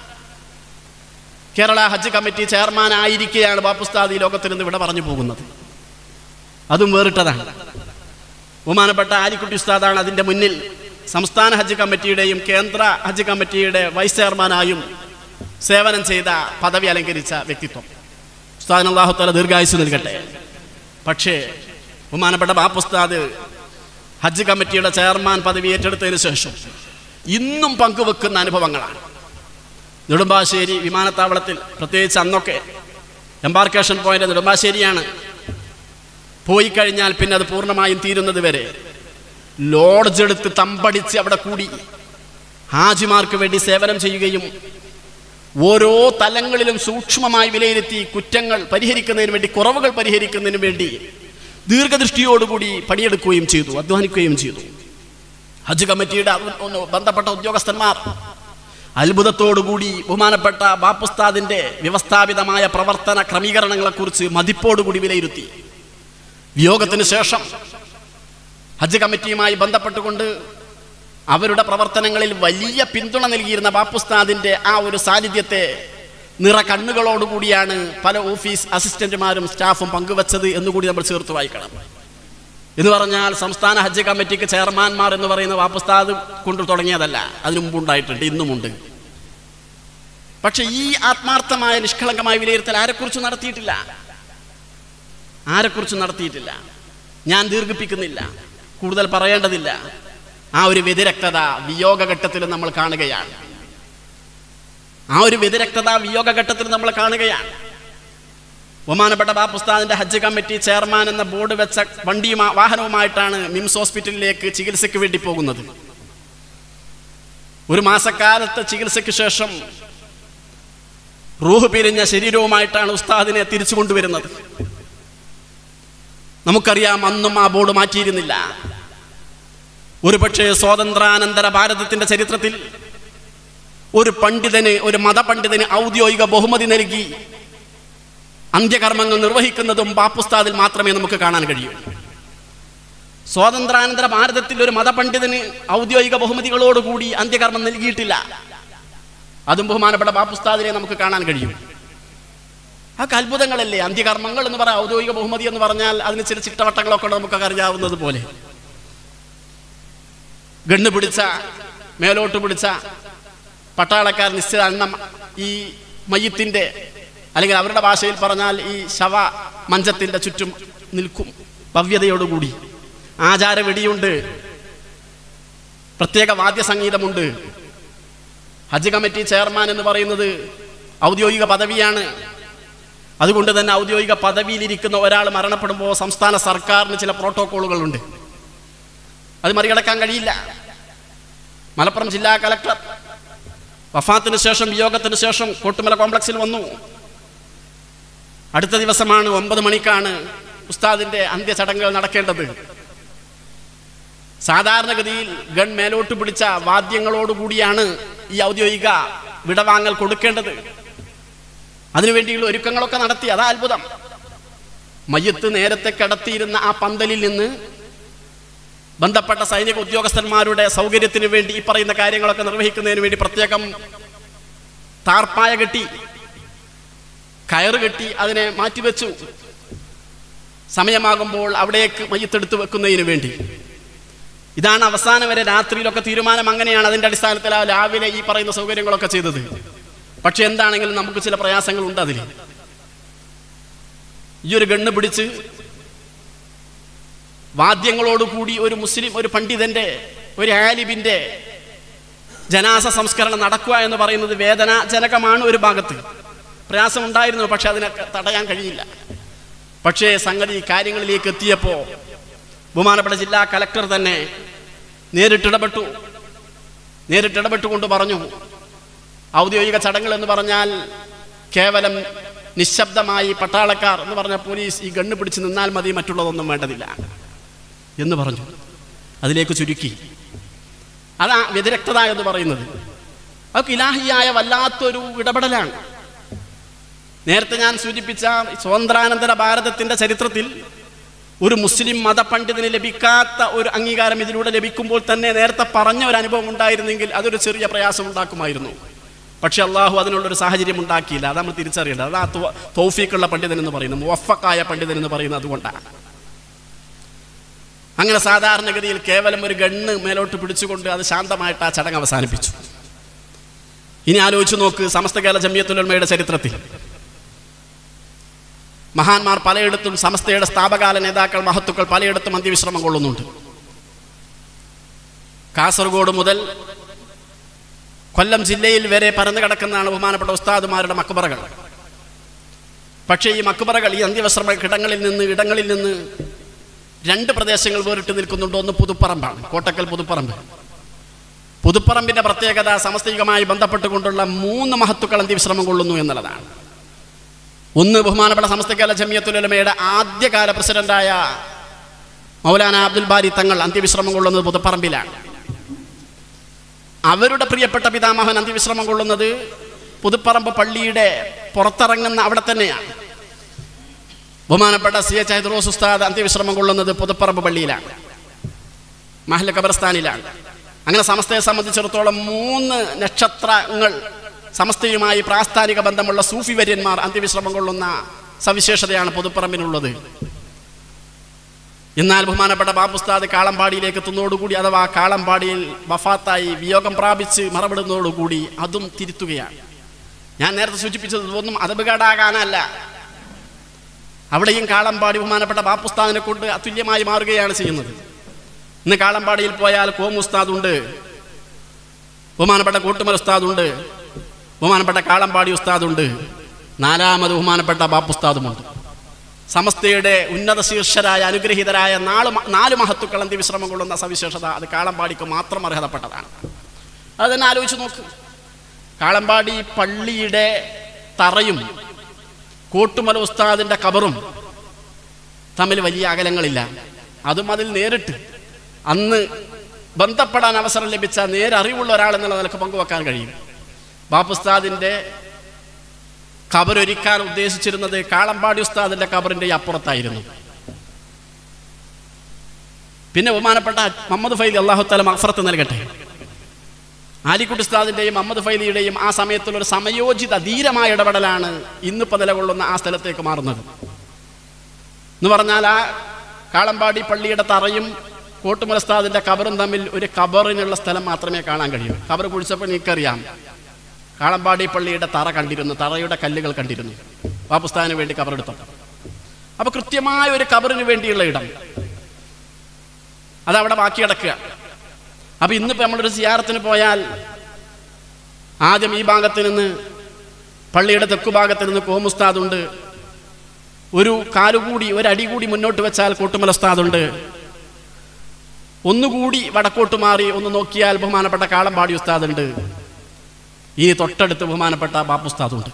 കേരള ഹജ്ജ് കമ്മിറ്റി ചെയർമാൻ ആയിരിക്കെയാണ് ബാപ്പുസ്താദ് ഈ ലോകത്തിൽ നിന്ന് ഇവിടെ പറഞ്ഞു പോകുന്നത് അതും വേറിട്ടതാണ് ബഹുമാനപ്പെട്ട ആലിക്കുട്ടി ഉസ്താദാണ് അതിൻ്റെ മുന്നിൽ സംസ്ഥാന ഹജ്ജ് കമ്മിറ്റിയുടെയും കേന്ദ്ര ഹജ്ജ് കമ്മിറ്റിയുടെ വൈസ് ചെയർമാനായും സേവനം ചെയ്ത പദവി അലങ്കരിച്ച വ്യക്തിത്വം ഉസ്താദിന് അള്ളാഹുത്തല ദീർഘായുസ് നൽകട്ടെ പക്ഷേ ബഹുമാനപ്പെട്ട ബാപ്പുസ്താദ് ഹജ്ജ് കമ്മിറ്റിയുടെ ചെയർമാൻ പദവി ഏറ്റെടുത്തതിന് ശേഷം ഇന്നും പങ്കുവെക്കുന്ന അനുഭവങ്ങളാണ് നെടുമ്പാശ്ശേരി വിമാനത്താവളത്തിൽ പ്രത്യേകിച്ച് അന്നൊക്കെ എംബാർക്കേഷൻ പോയിന്റ് നെടുമ്പാശ്ശേരിയാണ് പോയി കഴിഞ്ഞാൽ പിന്നെ അത് പൂർണ്ണമായും തീരുന്നത് വരെ ലോഡ്ജ് എടുത്ത് തമ്പടിച്ച് അവിടെ കൂടി ഹാജിമാർക്ക് വേണ്ടി സേവനം ചെയ്യുകയും ഓരോ തലങ്ങളിലും സൂക്ഷ്മമായി വിലയിരുത്തി കുറ്റങ്ങൾ പരിഹരിക്കുന്നതിന് വേണ്ടി കുറവുകൾ പരിഹരിക്കുന്നതിന് വേണ്ടി ദീർഘദൃഷ്ടിയോടുകൂടി പണിയെടുക്കുകയും ചെയ്തു അധ്വാനിക്കുകയും ചെയ്തു ഹജ്ജ് കമ്മിറ്റിയുടെ അത് ഒന്ന് ബന്ധപ്പെട്ട ഉദ്യോഗസ്ഥന്മാർ അത്ഭുതത്തോടുകൂടി ബഹുമാനപ്പെട്ട ബാപ്പുസ്താദിന്റെ വ്യവസ്ഥാപിതമായ പ്രവർത്തന ക്രമീകരണങ്ങളെക്കുറിച്ച് മതിപ്പോടുകൂടി വിലയിരുത്തി വിയോഗത്തിന് ശേഷം ഹജ്ജ് കമ്മിറ്റിയുമായി ബന്ധപ്പെട്ടുകൊണ്ട് അവരുടെ പ്രവർത്തനങ്ങളിൽ വലിയ പിന്തുണ നൽകിയിരുന്ന ബാപ്പുസ്താദിന്റെ ആ ഒരു സാന്നിധ്യത്തെ നിറ കണ്ണുകളോടുകൂടിയാണ് പല ഓഫീസ് അസിസ്റ്റന്റുമാരും സ്റ്റാഫും പങ്കുവച്ചത് എന്നുകൂടി നമ്മൾ ചേർത്ത് വായിക്കണം എന്ന് പറഞ്ഞാൽ സംസ്ഥാന ഹജ്ജ് കമ്മിറ്റിക്ക് ചെയർമാൻമാർ എന്ന് പറയുന്ന വാപ്പുസ്താദ് കൊണ്ട് തുടങ്ങിയതല്ല അതിനു മുമ്പുണ്ടായിട്ടുണ്ട് ഇന്നുമുണ്ട് പക്ഷെ ഈ ആത്മാർത്ഥമായ നിഷ്കളങ്കമായ വിലയിരുത്തൽ ആരെക്കുറിച്ച് നടത്തിയിട്ടില്ല ആരെക്കുറിച്ച് നടത്തിയിട്ടില്ല ഞാൻ ദീർഘിപ്പിക്കുന്നില്ല കൂടുതൽ പറയേണ്ടതില്ല ആ ഒരു വ്യതിരക്തത വിയോഗഘട്ടത്തിൽ നമ്മൾ കാണുകയാണ് ആ ഒരു വ്യതിരക്തത വിയോഗഘട്ടത്തിൽ നമ്മൾ കാണുകയാണ് ബഹുമാനപ്പെട്ട ബാപ്പുസ്താദിന്റെ ഹജ്ജ് കമ്മിറ്റി ചെയർമാൻ എന്ന ബോർഡ് വെച്ച വണ്ടിയുമാ വാഹനവുമായിട്ടാണ് മിംസ് ഹോസ്പിറ്റലിലേക്ക് ചികിത്സയ്ക്ക് വേണ്ടി പോകുന്നത് ഒരു മാസക്കാലത്തെ ചികിത്സയ്ക്ക് ശേഷം റൂഹ് പിരിഞ്ഞ ശരീരവുമായിട്ടാണ് ഉസ്താദിനെ തിരിച്ചു കൊണ്ടുവരുന്നത് നമുക്കറിയാം അന്നും ആ ബോർഡ് മാറ്റിയിരുന്നില്ല ഒരുപക്ഷെ സ്വാതന്ത്ര്യാനന്തര ഭാരതത്തിന്റെ ചരിത്രത്തിൽ ഒരു പണ്ഡിതന് ഒരു മതപണ്ഡിതന് ഔദ്യോഗിക ബഹുമതി നൽകി അന്ത്യകർമ്മങ്ങൾ നിർവഹിക്കുന്നതും ബാപ്പുസ്താദിൽ മാത്രമേ നമുക്ക് കാണാൻ കഴിയൂ സ്വാതന്ത്ര്യാനന്തര ഭാരതത്തിൽ ഒരു മതപണ്ഡിതന് ഔദ്യോഗിക ബഹുമതികളോടുകൂടി അന്ത്യകർമ്മം നൽകിയിട്ടില്ല അതും ബഹുമാനപ്പെട്ട ബാപ്പുസ്താദിനെ നമുക്ക് കാണാൻ കഴിയും ആ അത്ഭുതങ്ങളല്ലേ അന്ത്യകർമ്മങ്ങൾ എന്ന് പറയാം ഔദ്യോഗിക ബഹുമതി എന്ന് പറഞ്ഞാൽ അതിന് ചില ചിട്ടവട്ടങ്ങളൊക്കെ ഉണ്ട് നമുക്കൊക്കെ അറിയാവുന്നത് പോലെ ഗണ്ണ് പിടിച്ച മേലോട്ട് പിടിച്ച പട്ടാളക്കാർ നിശ്ചിത എണ്ണം ഈ മയ്യത്തിൻ്റെ അല്ലെങ്കിൽ അവരുടെ ഭാഷയിൽ പറഞ്ഞാൽ ഈ ശവ മഞ്ചത്തിൻ്റെ ചുറ്റും നിൽക്കും ഭവ്യതയോടുകൂടി ആചാര വെടിയുണ്ട് പ്രത്യേക വാദ്യസംഗീതമുണ്ട് ഹജ്ജ് കമ്മിറ്റി ചെയർമാൻ എന്ന് പറയുന്നത് ഔദ്യോഗിക പദവിയാണ് അതുകൊണ്ട് തന്നെ ഔദ്യോഗിക പദവിയിലിരിക്കുന്ന ഒരാൾ മരണപ്പെടുമ്പോൾ സംസ്ഥാന സർക്കാരിന് ചില പ്രോട്ടോക്കോളുകളുണ്ട് അത് മറികടക്കാൻ കഴിയില്ല മലപ്പുറം ജില്ലാ കലക്ടർ വഫാത്തിന് ശേഷം വിയോഗത്തിന് ശേഷം കോട്ടുമല കോംപ്ലക്സിൽ വന്നു അടുത്ത ദിവസമാണ് ഒമ്പത് മണിക്കാണ് ഉസ്താദിന്റെ അന്ത്യചടങ്ങുകൾ നടക്കേണ്ടത് സാധാരണഗതിയിൽ ഗൺ മേലോട്ട് പിടിച്ച വാദ്യങ്ങളോടുകൂടിയാണ് ഈ ഔദ്യോഗിക വിടവാങ്ങൽ കൊടുക്കേണ്ടത് അതിനുവേണ്ടിയുള്ള ഒരുക്കങ്ങളൊക്കെ നടത്തി അതാ അത്ഭുതം മയ്യത്ത് നേരത്തെ കിടത്തിയിരുന്ന ആ പന്തലിൽ നിന്ന് ബന്ധപ്പെട്ട സൈനിക ഉദ്യോഗസ്ഥന്മാരുടെ സൗകര്യത്തിന് വേണ്ടി ഈ പറയുന്ന കാര്യങ്ങളൊക്കെ നിർവഹിക്കുന്നതിന് വേണ്ടി പ്രത്യേകം താർപ്പായ കെട്ടി കയറ് കെട്ടി അതിനെ മാറ്റിവെച്ചു സമയമാകുമ്പോൾ അവിടേക്ക് മയ്യത്തെടുത്ത് വെക്കുന്നതിന് വേണ്ടി ഇതാണ് അവസാനം വരെ രാത്രിയിലൊക്കെ തീരുമാനം അങ്ങനെയാണ് അതിന്റെ അടിസ്ഥാനത്തിൽ ആ രാവിലെ ഈ പറയുന്ന സൗകര്യങ്ങളൊക്കെ ചെയ്തത് പക്ഷെ എന്താണെങ്കിലും നമുക്ക് ചില പ്രയാസങ്ങൾ ഉണ്ട് അതിൽ ഈ ഒരു ഗണ്ണ് പിടിച്ച് വാദ്യങ്ങളോടുകൂടി ഒരു മുസ്ലിം ഒരു പണ്ഡിതന്റെ ഒരു ആലിബിന്റെ ജനാസ സംസ്കരണം നടക്കുക എന്ന് പറയുന്നത് വേദനാജനകമാണ് ഒരു ഭാഗത്ത് പ്രയാസമുണ്ടായിരുന്നു പക്ഷെ അതിനൊക്കെ തടയാൻ കഴിയില്ല പക്ഷേ സംഗതി കാര്യങ്ങളിലേക്ക് എത്തിയപ്പോൾ ബഹുമാനപ്പെട്ട ജില്ലാ കലക്ടർ തന്നെ നേരിട്ടിടപെട്ടു നേരിട്ടിടപെട്ടുകൊണ്ട് പറഞ്ഞു ഔദ്യോഗിക ചടങ്ങുകൾ എന്ന് പറഞ്ഞാൽ കേവലം നിശബ്ദമായി പട്ടാളക്കാർ എന്ന് പറഞ്ഞ പോലീസ് ഈ ഗണ്ണ് പിടിച്ച് നിന്നാൽ മതി മറ്റുള്ളതൊന്നും വേണ്ടതില്ല എന്ന് പറഞ്ഞു അതിലേക്ക് ചുരുക്കി അതാ വ്യതിരക്തത എന്ന് പറയുന്നത് അതൊക്കെ ഇലാഹിയായ വല്ലാത്തൊരു ഇടപെടലാണ് നേരത്തെ ഞാൻ സൂചിപ്പിച്ച സ്വതന്ത്രാനന്തര ഭാരതത്തിന്റെ ചരിത്രത്തിൽ ഒരു മുസ്ലിം മതപണ്ഡിതന് ലഭിക്കാത്ത ഒരു അംഗീകാരം ഇതിലൂടെ ലഭിക്കുമ്പോൾ തന്നെ നേരത്തെ പറഞ്ഞ ഒരു അനുഭവം ഉണ്ടായിരുന്നെങ്കിൽ അതൊരു ചെറിയ പ്രയാസം ഉണ്ടാക്കുമായിരുന്നു പക്ഷെ അള്ളാഹു അതിനുള്ളൊരു സാഹചര്യം ഉണ്ടാക്കിയില്ല അത് നമ്മൾ തിരിച്ചറിയേണ്ടത് അത് ആ തൗ- തൗഫീഖുള്ള പണ്ഡിതൻ എന്ന് പറയുന്നത് മുവഫക്കായ പണ്ഡിതൻ എന്ന് പറയുന്നത് അതുകൊണ്ടാണ് അങ്ങനെ സാധാരണഗതിയിൽ കേവലം ഒരു ഗണ്ണ് മേലോട്ട് പിടിച്ചുകൊണ്ട് അത് ശാന്തമായിട്ട് ആ ചടങ്ങ് അവസാനിപ്പിച്ചു ഇനി ആലോചിച്ച് നോക്ക് സമസ്ത കേരള ജമിയത്തുലമയുടെ ചരിത്രത്തിൽ മഹാന്മാർ പലയിടത്തും സമസ്തയുടെ സ്ഥാപകാല നേതാക്കൾ മഹത്തുക്കൾ പലയിടത്തും അന്ത്യവിശ്രമം കൊള്ളുന്നുണ്ട് കാസർഗോഡ് മുതൽ കൊല്ലം ജില്ലയിൽ വരെ പരന്നു കിടക്കുന്നതാണ് ബഹുമാനപ്പെട്ട ഉസ്താദുമാരുടെ മക്കുബറകൾ പക്ഷേ ഈ മക്കുബറകൾ ഈ അന്ത്യവിശ്രമ ഇടങ്ങളിൽ നിന്ന് ഇടങ്ങളിൽ നിന്ന് രണ്ട് പ്രദേശങ്ങൾ വേറിട്ട് നിൽക്കുന്നുണ്ട് ഒന്ന് പുതുപ്പറമ്പാണ് കോട്ടക്കൽ പുതുപ്പറമ്പ് പുതുപ്പറമ്പിന്റെ പ്രത്യേകത സമസ്തികമായി ബന്ധപ്പെട്ടുകൊണ്ടുള്ള മൂന്ന് മഹത്തുക്കൾ അന്ത്യവിശ്രമം കൊള്ളുന്നു എന്നുള്ളതാണ് ഒന്ന് ബഹുമാനപ്പെട്ട സമസ്ത കേരള ജമിയത്തുലമയുടെ ആദ്യകാല പ്രസിഡന്റായ മൗലാന അബ്ദുൽ ബാരി തങ്ങൾ അന്ത്യവിശ്രമം കൊള്ളുന്നത് പുതുപ്പറമ്പിലാണ് അവരുടെ പ്രിയപ്പെട്ട പിതാമഹൻ അന്ത്യവിശ്രമം കൊള്ളുന്നത് പുതുപ്പറമ്പ് പള്ളിയുടെ പുറത്തിറങ്ങുന്ന അവിടെ തന്നെയാണ് ബഹുമാനപ്പെട്ട സി എച്ച് ഹൈദ്രോസ് ഉസ്താദ് അന്ത്യവിശ്രമം കൊള്ളുന്നത് പുതുപ്പറമ്പ് പള്ളിയിലാണ് മഹൽ ഖബർസ്ഥാനിലാണ് അങ്ങനെ സമസ്തയെ സംബന്ധിച്ചിടത്തോളം മൂന്ന് നക്ഷത്രങ്ങൾ സമസ്തയുമായി പ്രാസ്ഥാനിക ബന്ധമുള്ള സൂഫി വര്യന്മാർ അന്ത്യവിശ്രമം കൊള്ളുന്ന സവിശേഷതയാണ് പുതുപ്പറമ്പിനുള്ളത് എന്നാൽ ബഹുമാനപ്പെട്ട ബാബുസ്താദ് കാളമ്പാടിയിലേക്ക് എത്തുന്നതോടുകൂടി അഥവാ കാളമ്പാടിയിൽ വഫാത്തായി വിയോഗം പ്രാപിച്ച് മറവിടുന്നതോടുകൂടി അതും തിരുത്തുകയാണ് ഞാൻ നേരത്തെ സൂചിപ്പിച്ചത് ഇതൊന്നും അതപകടാകാനല്ല അവിടെയും കാളമ്പാടി ബഹുമാനപ്പെട്ട ബാപ്പുസ്താദിനെ കൊണ്ട് അതുല്യമായി മാറുകയാണ് ചെയ്യുന്നത് ഇന്ന് കാളമ്പാടിയിൽ പോയാൽ കോമുസ്താദുണ്ട് ബഹുമാനപ്പെട്ട കൂട്ടുമൽ ഉസ്താദുണ്ട് ബഹുമാനപ്പെട്ട കാളമ്പാടി ഉസ്താദുണ്ട് നാലാമത് ബഹുമാനപ്പെട്ട ബാപ്പുസ്താദുമുണ്ട് സമസ്തയുടെ ഉന്നത ശീർഷരായ അനുഗ്രഹീതരായ നാല് മ- നാല് മഹത്തുക്കൾ അന്ത്യവിശ്രമം കൊള്ളുന്ന സവിശേഷത അത് കാളമ്പാടിക്ക് മാത്രം അർഹതപ്പെട്ടതാണ് അത് തന്നെ ആലോചിച്ച് നോക്ക് കാളമ്പാടി പള്ളിയുടെ തറയും കോട്ടുമല ഉസ്താദിന്റെ കബറും തമ്മിൽ വലിയ അകലങ്ങളില്ല അതും അതിൽ നേരിട്ട് അന്ന് ബന്ധപ്പെടാൻ അവസരം ലഭിച്ച നേരറിവുള്ള ഒരാൾ എന്നുള്ള നിലക്ക് പങ്കുവെക്കാൻ കഴിയും ബാപ്പുസ്താദിന്റെ ഖബറൊരുക്കാൻ ഉദ്ദേശിച്ചിരുന്നത് കാളമ്പാടി ഉസ്താദിന്റെ ഖബറിന്റെ അപ്പുറത്തായിരുന്നു പിന്നെ ബഹുമാനപ്പെട്ട മുഹമ്മദ് ഫൈലി അള്ളാഹു തല മഫറത്ത് നൽകട്ടെ ആലിക്കുട്ടി ഉസ്താദിന്റെയും മുഹമ്മദ് ഫൈലിയുടെയും ആ സമയത്തുള്ള ഒരു സമയോചിത ധീരമായ ഇടപെടലാണ് ഇന്നിപ്പോൾ നിലകൊള്ളുന്ന ആ സ്ഥലത്തേക്ക് മാറുന്നത് എന്ന് പറഞ്ഞാൽ ആ കാളമ്പാടി പള്ളിയുടെ തറയും കോട്ടുമലസ്താദിന്റെ കബറും തമ്മിൽ ഒരു കബറിനുള്ള സ്ഥലം മാത്രമേ കാണാൻ കഴിയൂ കബർ കുഴിച്ചപ്പോൾ നിങ്ങൾക്കറിയാം കാളമ്പാടി പള്ളിയുടെ തറ കണ്ടിരുന്നു തറയുടെ കല്ലുകൾ കണ്ടിരുന്നു ആ പുസ്തകത്തിന് വേണ്ടി കബറെടുത്തത് അപ്പൊ കൃത്യമായ ഒരു കബറിന് വേണ്ടിയുള്ള ഇടം അതവിടെ ബാക്കി കിടക്കുക അപ്പൊ ഇന്നിപ്പോ നമ്മളൊരു സിയാറത്തിന് പോയാൽ ആദ്യം ഈ ഭാഗത്ത് നിന്ന് പള്ളിയുടെ തെക്കു ഭാഗത്ത് നിന്ന് കോമുസ്താദുണ്ട് ഒരു കാലുകൂടി ഒരടി കൂടി മുന്നോട്ട് വെച്ചാൽ കൂട്ടുമല ഉസ്താദുണ്ട് ഒന്നുകൂടി വടക്കോട്ട് മാറി ഒന്ന് നോക്കിയാൽ ബഹുമാനപ്പെട്ട കാളമ്പാടി ഉസ്താദുണ്ട് ഈ തൊട്ടടുത്ത് ബഹുമാനപ്പെട്ട ബാപ്പു ഉസ്താദുണ്ട്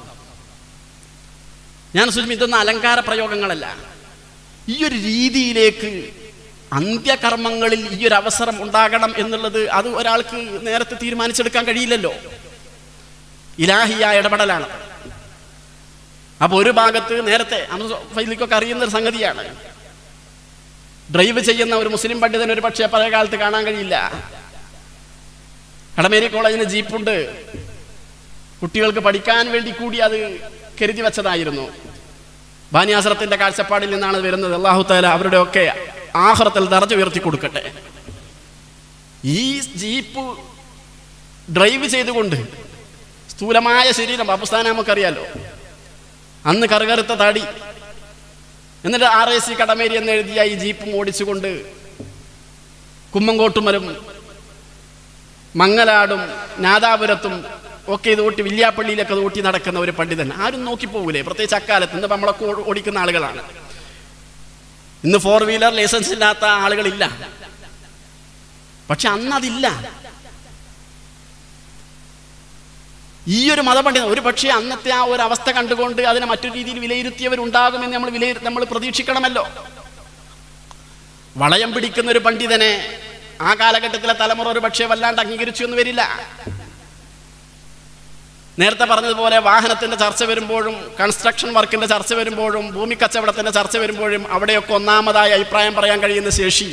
ഞാൻ സൂചിപ്പിക്കും ഇതൊന്നും അലങ്കാര പ്രയോഗങ്ങളല്ല ഈ ഒരു രീതിയിലേക്ക് അന്ത്യകർമ്മങ്ങളിൽ ഈ ഒരു അവസരം ഉണ്ടാകണം എന്നുള്ളത് അത് ഒരാൾക്ക് നേരത്തെ തീരുമാനിച്ചെടുക്കാൻ കഴിയില്ലല്ലോ ഇലാഹിയായ ഇടപെടലാണ് അപ്പൊ ഒരു ഭാഗത്ത് നേരത്തെ അന്ന് ഫൈലിക്കൊക്കെ അറിയുന്ന ഒരു സംഗതിയാണ് ഡ്രൈവ് ചെയ്യുന്ന ഒരു മുസ്ലിം പണ്ഡിതൻ ഒരു പക്ഷേ പഴയ കാലത്ത് കാണാൻ കഴിയില്ല കടമേരി കോളേജിന് ജീപ്പുണ്ട് കുട്ടികൾക്ക് പഠിക്കാൻ വേണ്ടി കൂടി അത് കരുതി വെച്ചതായിരുന്നു ബാനിയാസറത്തിന്റെ കാഴ്ചപ്പാടിൽ നിന്നാണ് അത് വരുന്നത് അള്ളാഹു താല അവരുടെ ഒക്കെ ആഹ്റത്തിൽ ദർജ ഉയർത്തി കൊടുക്കട്ടെ ഈ ജീപ്പ് ഡ്രൈവ് ചെയ്തുകൊണ്ട് സ്ഥൂലമായ ശരീരം അപ്പസ്ഥാനം നമുക്കറിയാലോ അന്ന് കറുകറുത്ത തടി എന്നിട്ട് ആർ എ സി കടമേരി എന്ന് എഴുതിയ ഈ ജീപ്പും ഓടിച്ചുകൊണ്ട് കുമ്മങ്കോട്ടുമലും മങ്ങലാടും നാദാപുരത്തും ഒക്കെ ഇത് ഊട്ടി വില്യാപ്പള്ളിയിലൊക്കെ ഇത് ഊട്ടി നടക്കുന്ന ഒരു പണ്ഡിതൻ ആരും നോക്കി പോകൂലേ പ്രത്യേകിച്ച് അക്കാലത്ത് ഇന്ന് നമ്മളൊക്കെ ഓ- ഓടിക്കുന്ന ആളുകളാണ് ഇന്ന് ഫോർ വീലർ ലൈസൻസ് ഇല്ലാത്ത ആളുകളില്ല പക്ഷെ അന്ന് അതില്ല ഈ ഒരു മതപണ്ഡിതൻ ഒരു പക്ഷേ അന്നത്തെ ആ ഒരു അവസ്ഥ കണ്ടുകൊണ്ട് അതിനെ മറ്റൊരു രീതിയിൽ വിലയിരുത്തിയവരുണ്ടാകുമെന്ന് നമ്മൾ വിലയിരു നമ്മൾ പ്രതീക്ഷിക്കണമല്ലോ വളയം പിടിക്കുന്ന ഒരു പണ്ഡിതനെ ആ കാലഘട്ടത്തിലെ തലമുറ ഒരു പക്ഷേ വല്ലാണ്ട് അംഗീകരിച്ചു എന്ന് വരില്ല നേരത്തെ പറഞ്ഞതുപോലെ വാഹനത്തിന്റെ ചർച്ച വരുമ്പോഴും കൺസ്ട്രക്ഷൻ വർക്കിന്റെ ചർച്ച വരുമ്പോഴും ഭൂമി കച്ചവടത്തിന്റെ ചർച്ച വരുമ്പോഴും അവിടെയൊക്കെ ഒന്നാമതായി അഭിപ്രായം പറയാൻ കഴിയുന്ന ശേഷി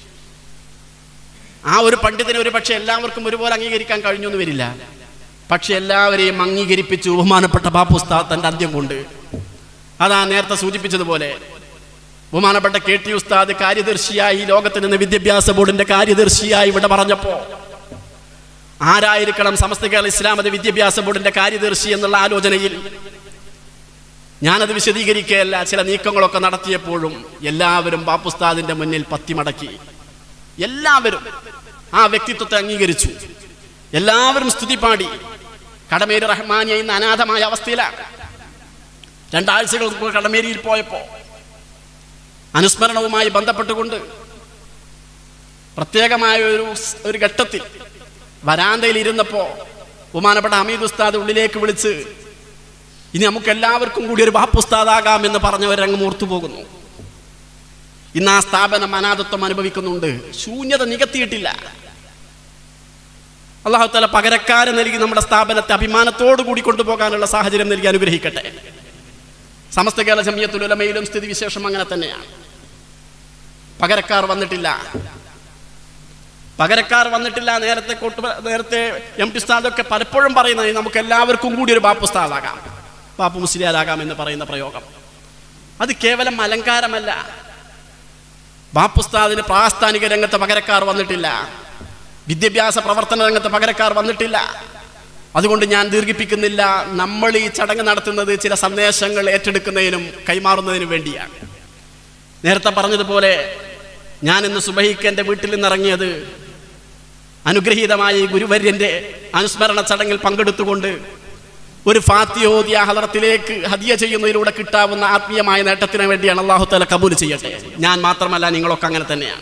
ആ ഒരു പണ്ഡിതനെ ഒരു പക്ഷേ എല്ലാവർക്കും ഒരുപോലെ അംഗീകരിക്കാൻ കഴിഞ്ഞു എന്ന് വരില്ല പക്ഷെ എല്ലാവരെയും അംഗീകരിപ്പിച്ചു ബഹുമാനപ്പെട്ട ബാപ്പുസ്താദ് തന്റെ അന്ത്യം കൊണ്ട് അതാ നേരത്തെ സൂചിപ്പിച്ചതുപോലെ ബഹുമാനപ്പെട്ട കെ ടി ഉസ്താദ് കാര്യദർശിയായി ലോകത്തിൽ നിന്ന് വിദ്യാഭ്യാസ ബോർഡിന്റെ കാര്യദർശിയായി ഇവിടെ പറഞ്ഞപ്പോ ആരായിരിക്കണം സമസ്ത കേരള ഇസ്ലാമത വിദ്യാഭ്യാസ ബോർഡിന്റെ കാര്യദർശി എന്നുള്ള ആലോചനയിൽ ഞാനത് വിശദീകരിക്കുകയല്ല ചില നീക്കങ്ങളൊക്കെ നടത്തിയപ്പോഴും എല്ലാവരും ബാപ്പുസ്താദിന്റെ മുന്നിൽ പത്തിമടക്കി എല്ലാവരും ആ വ്യക്തിത്വത്തെ അംഗീകരിച്ചു എല്ലാവരും സ്തുതി പാടി കടമേരി റഹ്മാനിയ ഇന്ന് അനാഥമായ അവസ്ഥയിലാണ് രണ്ടാഴ്ചകൾ മുമ്പ് കടമേരിയിൽ പോയപ്പോ അനുസ്മരണവുമായി ബന്ധപ്പെട്ടുകൊണ്ട് പ്രത്യേകമായ ഒരു സ്- ഒരു ഘട്ടത്തിൽ വരാന്തയിൽ ഇരുന്നപ്പോ ബഹുമാനപ്പെട്ട ഹമീദ് ഉസ്താദ് ഉള്ളിലേക്ക് വിളിച്ച് ഇനി നമുക്ക് എല്ലാവർക്കും കൂടി ഒരു ബാപ്പുസ്താദാകാം എന്ന് പറഞ്ഞവരങ്ങ് മൂർത്തു പോകുന്നു ഇന്ന് ആ സ്ഥാപനം അനാഥത്വം അനുഭവിക്കുന്നുണ്ട് ശൂന്യത നികത്തിയിട്ടില്ല അള്ളാഹുത്തല പകരക്കാരെ നൽകി നമ്മുടെ സ്ഥാപനത്തെ അഭിമാനത്തോടു കൂടി കൊണ്ടുപോകാനുള്ള സാഹചര്യം നൽകി അനുഗ്രഹിക്കട്ടെ സമസ്ത കേരള ജമിയത്തുലമയിലും സ്ഥിതി വിശേഷം അങ്ങനെ തന്നെയാണ് പകരക്കാർ വന്നിട്ടില്ല പകരക്കാർ വന്നിട്ടില്ല നേരത്തെ കൊട്ടു നേരത്തെ എം പി സ്ഥാദൊക്കെ പലപ്പോഴും പറയുന്നത് നമുക്ക് എല്ലാവർക്കും കൂടി ഒരു ബാപ്പു സ്ഥാദാകാം ബാപ്പു മുസ്ലിയാലാകാം എന്ന് പറയുന്ന പ്രയോഗം അത് കേവലം അലങ്കാരമല്ല ബാപ്പുസ്താദിന് പ്രാസ്ഥാനിക രംഗത്ത് പകരക്കാർ വന്നിട്ടില്ല വിദ്യാഭ്യാസ പ്രവർത്തന രംഗത്ത് പകരക്കാർ വന്നിട്ടില്ല അതുകൊണ്ട് ഞാൻ ദീർഘിപ്പിക്കുന്നില്ല നമ്മൾ ഈ ചടങ്ങ് നടത്തുന്നത് ചില സന്ദേശങ്ങൾ ഏറ്റെടുക്കുന്നതിനും കൈമാറുന്നതിനും വേണ്ടിയാണ് നേരത്തെ പറഞ്ഞതുപോലെ ഞാൻ ഇന്ന് സുബഹിക്ക് എൻ്റെ വീട്ടിൽ നിന്നിറങ്ങിയത് അനുഗ്രഹീതമായ ഈ ഗുരുവര്യൻ്റെ അനുസ്മരണ ചടങ്ങിൽ പങ്കെടുത്തുകൊണ്ട് ഒരു ഫാത്തിയോദിയ ഹലറത്തിലേക്ക് ഹദിയ ചെയ്യുന്നതിലൂടെ കിട്ടാവുന്ന ആത്മീയമായ നേട്ടത്തിന് വേണ്ടിയാണ് അള്ളാഹു തല കബൂൽ ചെയ്യട്ടെ ഞാൻ മാത്രമല്ല നിങ്ങളൊക്കെ അങ്ങനെ തന്നെയാണ്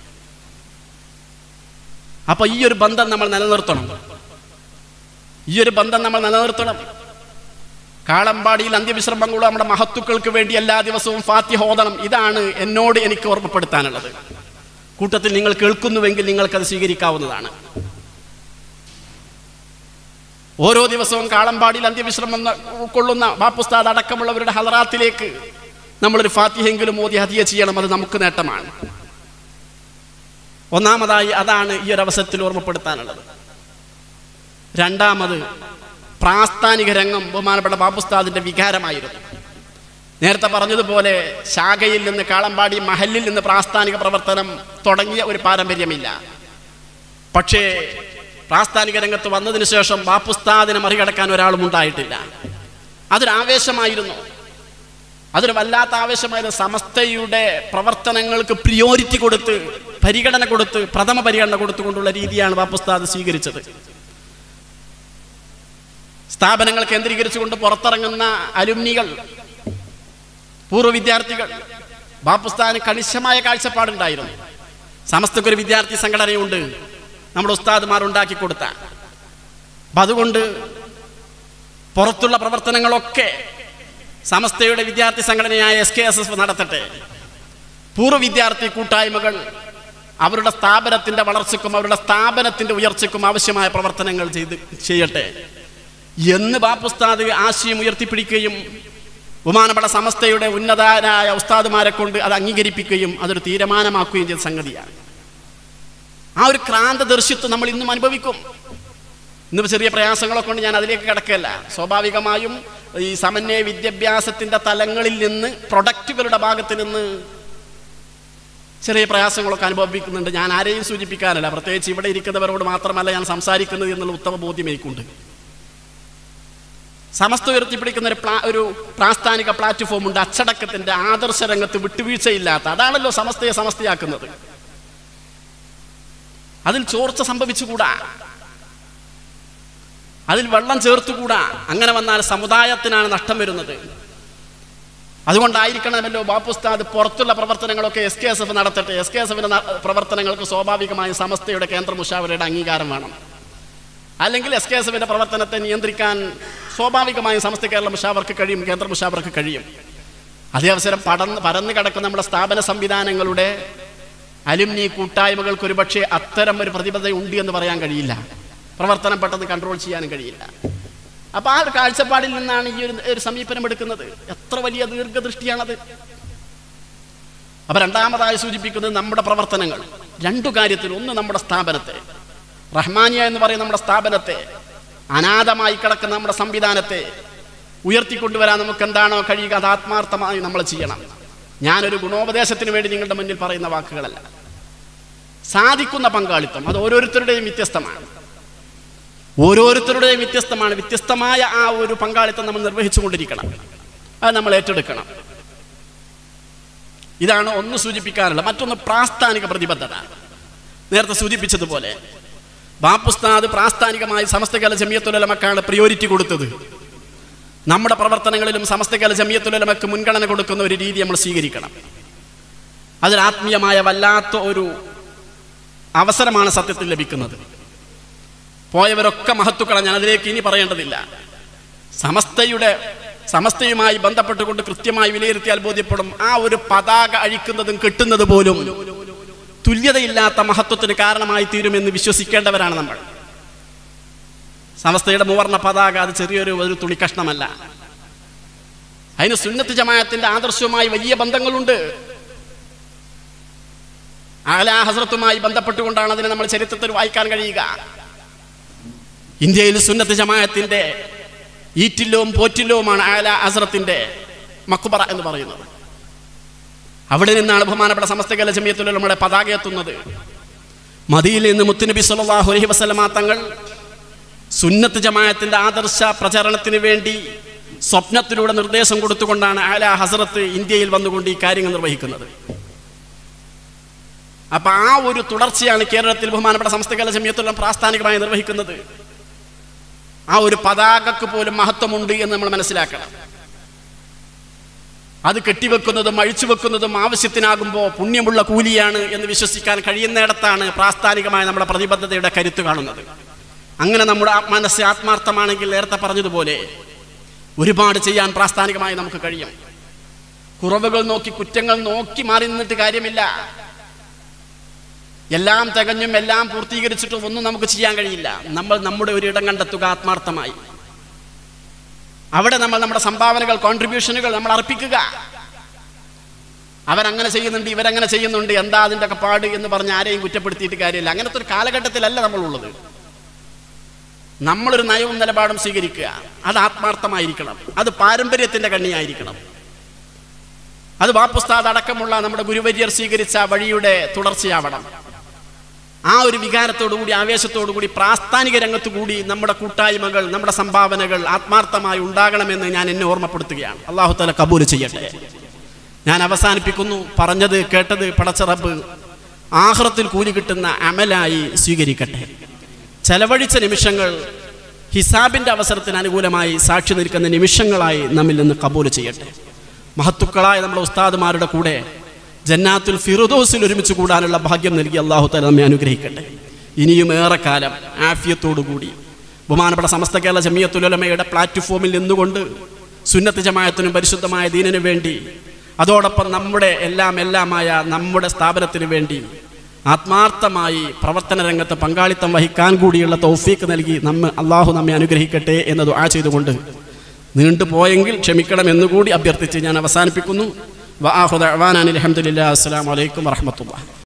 അപ്പൊ ഈ ഒരു ബന്ധം നമ്മൾ നിലനിർത്തണം ഈ ഒരു ബന്ധം നമ്മൾ നിലനിർത്തണം കാളമ്പാടിയിൽ അന്ത്യവിശ്രമം കൊള്ളുക നമ്മുടെ മഹത്തുക്കൾക്ക് വേണ്ടി എല്ലാ ദിവസവും ഫാത്തി ഹോദണം ഇതാണ് എന്നോട് എനിക്ക് ഓർമ്മപ്പെടുത്താനുള്ളത് കൂട്ടത്തിൽ നിങ്ങൾ കേൾക്കുന്നുവെങ്കിൽ നിങ്ങൾക്കത് സ്വീകരിക്കാവുന്നതാണ് ഓരോ ദിവസവും കാളമ്പാടിയിൽ അന്ത്യവിശ്രമം ന- കൊള്ളുന്ന ബാപ്പുസ്താദ് അടക്കമുള്ളവരുടെ ഹലറാത്തിലേക്ക് നമ്മളൊരു ഫാത്തിഹെങ്കിലും മോദി ഹദിയ ചെയ്യണം അത് നമുക്ക് നേട്ടമാണ് ഒന്നാമതായി അതാണ് ഈ ഒരു അവസരത്തിൽ ഓർമ്മപ്പെടുത്താനുള്ളത് രണ്ടാമത് പ്രാസ്ഥാനിക രംഗം ബഹുമാനപ്പെട്ട ബാപ്പുസ്താദിന്റെ വികാരമായിരുന്നു നേരത്തെ പറഞ്ഞതുപോലെ ശാഖയിൽ നിന്ന് കാളമ്പാടി മഹലിൽ നിന്ന് പ്രാസ്ഥാനിക പ്രവർത്തനം തുടങ്ങിയ ഒരു പാരമ്പര്യമില്ല പക്ഷേ പ്രാസ്ഥാനിക രംഗത്ത് വന്നതിന് ശേഷം ബാപ്പുസ്താദിനെ മറികടക്കാൻ ഒരാളും ഉണ്ടായിട്ടില്ല അതൊരു ആവേശമായിരുന്നു അതൊരു വല്ലാത്ത ആവേശമായിരുന്നു സമസ്തയുടെ പ്രവർത്തനങ്ങൾക്ക് പ്രിയോറിറ്റി കൊടുത്ത് പരിഗണന കൊടുത്ത് പ്രഥമ പരിഗണന കൊടുത്തുകൊണ്ടുള്ള രീതിയാണ് ബാപ്പുസ്താദ് സ്വീകരിച്ചത് സ്ഥാപനങ്ങൾ കേന്ദ്രീകരിച്ചുകൊണ്ട് പുറത്തിറങ്ങുന്ന അലുമിനികൾ പൂർവ്വ വിദ്യാർത്ഥികൾ ബാപ്പുസ്ഥാന് കണിശമായ കാഴ്ചപ്പാടുണ്ടായിരുന്നു സമസ്തക്കൊരു വിദ്യാർത്ഥി സംഘടനയുണ്ട് നമ്മുടെ ഉസ്താദുമാർ ഉണ്ടാക്കി കൊടുത്ത അപ്പം അതുകൊണ്ട് പുറത്തുള്ള പ്രവർത്തനങ്ങളൊക്കെ സമസ്തയുടെ വിദ്യാർത്ഥി സംഘടനയായ എസ് കെ എസ് എസ് നടത്തട്ടെ പൂർവ്വ വിദ്യാർത്ഥി കൂട്ടായ്മകൾ അവരുടെ സ്ഥാപനത്തിന്റെ വളർച്ചയ്ക്കും അവരുടെ സ്ഥാപനത്തിന്റെ ഉയർച്ചയ്ക്കും ആവശ്യമായ പ്രവർത്തനങ്ങൾ ചെയ്ത് ചെയ്യട്ടെ എന്ന് ബാപ്പുസ്താദ് ആശയം ഉയർത്തിപ്പിടിക്കുകയും ബഹുമാനപ്പെട്ട സമസ്തയുടെ ഉന്നതരായ ഉസ്താദുമാരെ കൊണ്ട് അത് അംഗീകരിപ്പിക്കുകയും അതൊരു തീരുമാനമാക്കുകയും ചെയ്ത സംഗതിയാണ് ആ ഒരു ക്രാന്തദർശിത്വം നമ്മൾ ഇന്നും അനുഭവിക്കും ഇന്നിപ്പോൾ ചെറിയ പ്രയാസങ്ങളൊക്കെ കൊണ്ട് ഞാൻ അതിലേക്ക് കിടക്കല്ല സ്വാഭാവികമായും ഈ സമന്വയ വിദ്യാഭ്യാസത്തിന്റെ തലങ്ങളിൽ നിന്ന് പ്രൊഡക്റ്റുകളുടെ ഭാഗത്ത് നിന്ന് ചെറിയ പ്രയാസങ്ങളൊക്കെ അനുഭവിക്കുന്നുണ്ട് ഞാൻ ആരെയും സൂചിപ്പിക്കാനല്ല പ്രത്യേകിച്ച് ഇവിടെ ഇരിക്കുന്നവരോട് മാത്രമല്ല ഞാൻ സംസാരിക്കുന്നത് എന്നുള്ള ഉത്തമ ബോധ്യം എനിക്കുണ്ട് സമസ്ത ഉയർത്തിപ്പിടിക്കുന്ന ഒരു പ്ലാ ഒരു പ്രാസ്ഥാനിക പ്ലാറ്റ്ഫോം ഉണ്ട് അച്ചടക്കത്തിന്റെ ആദർശ രംഗത്ത് വിട്ടുവീഴ്ചയില്ലാത്ത അതാണല്ലോ സമസ്തയെ സമസ്തയാക്കുന്നത് അതിൽ ചോർച്ച സംഭവിച്ചുകൂടാ അതിൽ വെള്ളം ചേർത്തുകൂടാ അങ്ങനെ വന്നാൽ സമുദായത്തിനാണ് നഷ്ടം വരുന്നത് അതുകൊണ്ടായിരിക്കണമല്ലോ ബാപ്പുസ്താദ് പുറത്തുള്ള പ്രവർത്തനങ്ങളൊക്കെ എസ് കെ എസ് എഫ് നടത്തട്ടെ എസ് കെ എസ് എഫിന്റെ പ്രവർത്തനങ്ങൾക്ക് സ്വാഭാവികമായും സമസ്തയുടെ കേന്ദ്ര മുഷാവരയുടെ അംഗീകാരം വേണം അല്ലെങ്കിൽ എസ് കെ എസ് എഫിന്റെ പ്രവർത്തനത്തെ നിയന്ത്രിക്കാൻ സ്വാഭാവികമായും സമസ്ത കേരള മുഷാവർക്ക് കഴിയും കേന്ദ്ര മുഷാവർക്ക് കഴിയും അതേ അവസരം പടന്ന് പരന്നു കിടക്കുന്ന നമ്മുടെ സ്ഥാപന സംവിധാനങ്ങളുടെ അലുമിനി കൂട്ടായ്മകൾക്ക് ഒരുപക്ഷെ അത്തരം ഒരു പ്രതിബദ്ധത ഉണ്ട് എന്ന് പറയാൻ കഴിയില്ല പ്രവർത്തനം പെട്ടെന്ന് കൺട്രോൾ ചെയ്യാനും കഴിയില്ല അപ്പൊ ആ ഒരു കാഴ്ചപ്പാടിൽ നിന്നാണ് ഈ ഒരു ഒരു സമീപനം എടുക്കുന്നത് എത്ര വലിയ ദീർഘദൃഷ്ടിയാണത് അപ്പൊ രണ്ടാമതായി സൂചിപ്പിക്കുന്നത് നമ്മുടെ പ്രവർത്തനങ്ങൾ രണ്ടു കാര്യത്തിൽ ഒന്ന് നമ്മുടെ സ്ഥാപനത്തെ റഹ്മാനിയ എന്ന് പറയുന്ന നമ്മുടെ സ്ഥാപനത്തെ അനാഥമായി കിടക്കുന്ന നമ്മുടെ സംവിധാനത്തെ ഉയർത്തിക്കൊണ്ടുവരാൻ നമുക്ക് എന്താണോ കഴിയുക അത് ആത്മാർത്ഥമായി നമ്മൾ ചെയ്യണം ഞാനൊരു ഗുണോപദേശത്തിന് വേണ്ടി നിങ്ങളുടെ മുന്നിൽ പറയുന്ന വാക്കുകളല്ല സാധിക്കുന്ന പങ്കാളിത്തം അത് ഓരോരുത്തരുടെയും വ്യത്യസ്തമാണ് ഓരോരുത്തരുടെയും വ്യത്യസ്തമാണ് വ്യത്യസ്തമായ ആ ഒരു പങ്കാളിത്തം നമ്മൾ നിർവഹിച്ചുകൊണ്ടിരിക്കണം അത് നമ്മൾ ഏറ്റെടുക്കണം ഇതാണ് ഒന്ന് സൂചിപ്പിക്കാനുള്ള മറ്റൊന്ന് പ്രാസ്ഥാനിക പ്രതിബദ്ധത നേരത്തെ സൂചിപ്പിച്ചതുപോലെ ബാപ്പുസ്താദ് പ്രാസ്ഥാനികമായി സമസ്തകാല ജമിയത്തുലമക്കാണ് പ്രിയോറിറ്റി കൊടുത്തത് നമ്മുടെ പ്രവർത്തനങ്ങളിലും സമസ്തകാല ജമിയത്തുലമക്ക് മുൻഗണന കൊടുക്കുന്ന ഒരു രീതി നമ്മൾ സ്വീകരിക്കണം അതിൽ ആത്മീയമായ വല്ലാത്ത ഒരു അവസരമാണ് സത്യത്തിൽ ലഭിക്കുന്നത് പോയവരൊക്കെ മഹത്തുക്കള ഞാൻ അതിലേക്ക് ഇനി പറയേണ്ടതില്ല സമസ്തയുടെ സമസ്തയുമായി ബന്ധപ്പെട്ടുകൊണ്ട് കൃത്യമായി വിലയിരുത്തിയാൽ ബോധ്യപ്പെടും ആ ഒരു പതാക അഴിക്കുന്നതും കെട്ടുന്നത് പോലും തുല്യതയില്ലാത്ത മഹത്വത്തിന് കാരണമായി തീരുമെന്ന് വിശ്വസിക്കേണ്ടവരാണ് നമ്മൾ സമസ്തയുടെ മൂവർണ്ണ പതാക അത് ചെറിയൊരു ഒരു തുണിക്കഷ്ണമല്ല അതിന് സുന്നത്ത് ജമാഅത്തിന്റെ ആദർശവുമായി വലിയ ബന്ധങ്ങളുണ്ട് ആലാ ഹസ്രത്തുമായി ബന്ധപ്പെട്ടുകൊണ്ടാണ് അതിനെ നമ്മൾ ചരിത്രത്തിൽ വായിക്കാൻ കഴിയുക ഇന്ത്യയിൽ സുന്നത്ത് ജമാഅത്തിന്റെ ഈറ്റില്ലവും പോറ്റില്ലവുമാണ് ആല ഹസ്രത്തിന്റെ മക്കുബറ എന്ന് പറയുന്നത് അവിടെ നിന്നാണ് ബഹുമാനപ്പെട്ട സമസ്തകല ജമിയത്തുൽ നമ്മുടെ പതാക എത്തുന്നത് മദിയിൽ നിന്ന് മുത്തുനബി സല്ലല്ലാഹു അലൈഹി വസല്ലമ തങ്ങൾ സുന്നത്ത് ജമാഅത്തിന്റെ ആദർശ പ്രചരണത്തിന് വേണ്ടി സ്വപ്നത്തിലൂടെ നിർദ്ദേശം കൊടുത്തുകൊണ്ടാണ് ആല ഹസറത്ത് ഇന്ത്യയിൽ വന്നുകൊണ്ട് ഈ കാര്യങ്ങൾ നിർവഹിക്കുന്നത് അപ്പൊ ആ ഒരു തുടർച്ചയാണ് കേരളത്തിൽ ബഹുമാനപ്പെട്ട സംസ്ഥകല ജമിയത്തുള്ള പ്രാസ്ഥാനികമായി നിർവഹിക്കുന്നത് ആ ഒരു പതാകക്ക് പോലും മഹത്വമുണ്ട് എന്ന് നമ്മൾ മനസ്സിലാക്കണം അത് കെട്ടിവെക്കുന്നതും അഴിച്ചു വെക്കുന്നതും ആവശ്യത്തിനാകുമ്പോൾ പുണ്യമുള്ള കൂലിയാണ് എന്ന് വിശ്വസിക്കാൻ കഴിയുന്നിടത്താണ് പ്രാസ്ഥാനികമായ നമ്മുടെ പ്രതിബദ്ധതയുടെ കരുത്ത് കാണുന്നത് അങ്ങനെ നമ്മുടെ ആ- മനസ്സ് ആത്മാർത്ഥമാണെങ്കിൽ നേരത്തെ പറഞ്ഞതുപോലെ ഒരുപാട് ചെയ്യാൻ പ്രാസ്ഥാനികമായി നമുക്ക് കഴിയും കുറവുകൾ നോക്കി കുറ്റങ്ങൾ നോക്കി മാറി നിന്നിട്ട് കാര്യമില്ല എല്ലാം തികഞ്ഞും എല്ലാം പൂർത്തീകരിച്ചിട്ടും ഒന്നും നമുക്ക് ചെയ്യാൻ കഴിയില്ല നമ്മൾ നമ്മുടെ ഒരു ഇടം കണ്ടെത്തുക ആത്മാർത്ഥമായി അവിടെ നമ്മൾ നമ്മുടെ സംഭാവനകൾ കോൺട്രിബ്യൂഷനുകൾ നമ്മൾ അർപ്പിക്കുക അവരങ്ങനെ ചെയ്യുന്നുണ്ട് ഇവരങ്ങനെ ചെയ്യുന്നുണ്ട് എന്താ അതിൻ്റെ ഒക്കെ പാട് എന്ന് പറഞ്ഞ് ആരെയും കുറ്റപ്പെടുത്തിയിട്ട് കാര്യമില്ല അങ്ങനത്തെ ഒരു കാലഘട്ടത്തിലല്ല നമ്മളുള്ളത് നമ്മളൊരു നയവും നിലപാടും സ്വീകരിക്കുക അത് ആത്മാർത്ഥമായിരിക്കണം അത് പാരമ്പര്യത്തിന്റെ കണ്ണിയായിരിക്കണം അത് വാപ്പുസ്താദ് അടക്കമുള്ള നമ്മുടെ ഗുരുവര്യർ സ്വീകരിച്ച വഴിയുടെ തുടർച്ചയാവണം ആ ഒരു വികാരത്തോടുകൂടി ആവേശത്തോടുകൂടി പ്രാസ്ഥാനിക രംഗത്തു കൂടി നമ്മുടെ കൂട്ടായ്മകൾ നമ്മുടെ സംഭാവനകൾ ആത്മാർത്ഥമായി ഉണ്ടാകണമെന്ന് ഞാൻ എന്നെ ഓർമ്മപ്പെടുത്തുകയാണ് അള്ളാഹു തല കബൂൽ ചെയ്യട്ടെ ഞാൻ അവസാനിപ്പിക്കുന്നു പറഞ്ഞത് കേട്ടത് പടച്ച റബ്ബ് ആഹ്റത്തിൽ കൂലി കിട്ടുന്ന അമലായി സ്വീകരിക്കട്ടെ ചെലവഴിച്ച നിമിഷങ്ങൾ ഹിസാബിന്റെ അവസരത്തിന് അനുകൂലമായി സാക്ഷി നിൽക്കുന്ന നിമിഷങ്ങളായി നമ്മിൽ നിന്ന് കബൂൽ ചെയ്യട്ടെ മഹത്തുക്കളായ നമ്മുടെ ഉസ്താദുമാരുടെ കൂടെ ജന്നാത്തുൽ ഫിറുദോസിൽ ഒരുമിച്ച് കൂടാനുള്ള ഭാഗ്യം നൽകി അള്ളാഹു തല നമ്മെ അനുഗ്രഹിക്കട്ടെ ഇനിയും ഏറെക്കാലം ആഫിയത്തോടു കൂടി ബഹുമാനപ്പെട്ട സമസ്ത കേരള ജമിയത്തുലമയുടെ പ്ലാറ്റ്ഫോമിൽ നിന്നുകൊണ്ട് സുന്നത്ത് ജമായത്തിനും പരിശുദ്ധമായ ദീനിനു വേണ്ടി അതോടൊപ്പം നമ്മുടെ എല്ലാം എല്ലാമായ നമ്മുടെ സ്ഥാപനത്തിന് വേണ്ടി ആത്മാർത്ഥമായി പ്രവർത്തന രംഗത്ത് പങ്കാളിത്തം വഹിക്കാൻ കൂടിയുള്ള തൗഫീക്ക് നൽകി നമ്മ അള്ളാഹു നമ്മെ അനുഗ്രഹിക്കട്ടെ എന്ന് ദുആ ചെയ്തുകൊണ്ട് നീണ്ടുപോയെങ്കിൽ ക്ഷമിക്കണം എന്നുകൂടി അഭ്യർത്ഥിച്ച് ഞാൻ അവസാനിപ്പിക്കുന്നു വആഹുദ അവാനാൻ അലഹമുല്ലാ അസ്സാം വലൈക്കും വറഹമത്തുള്ള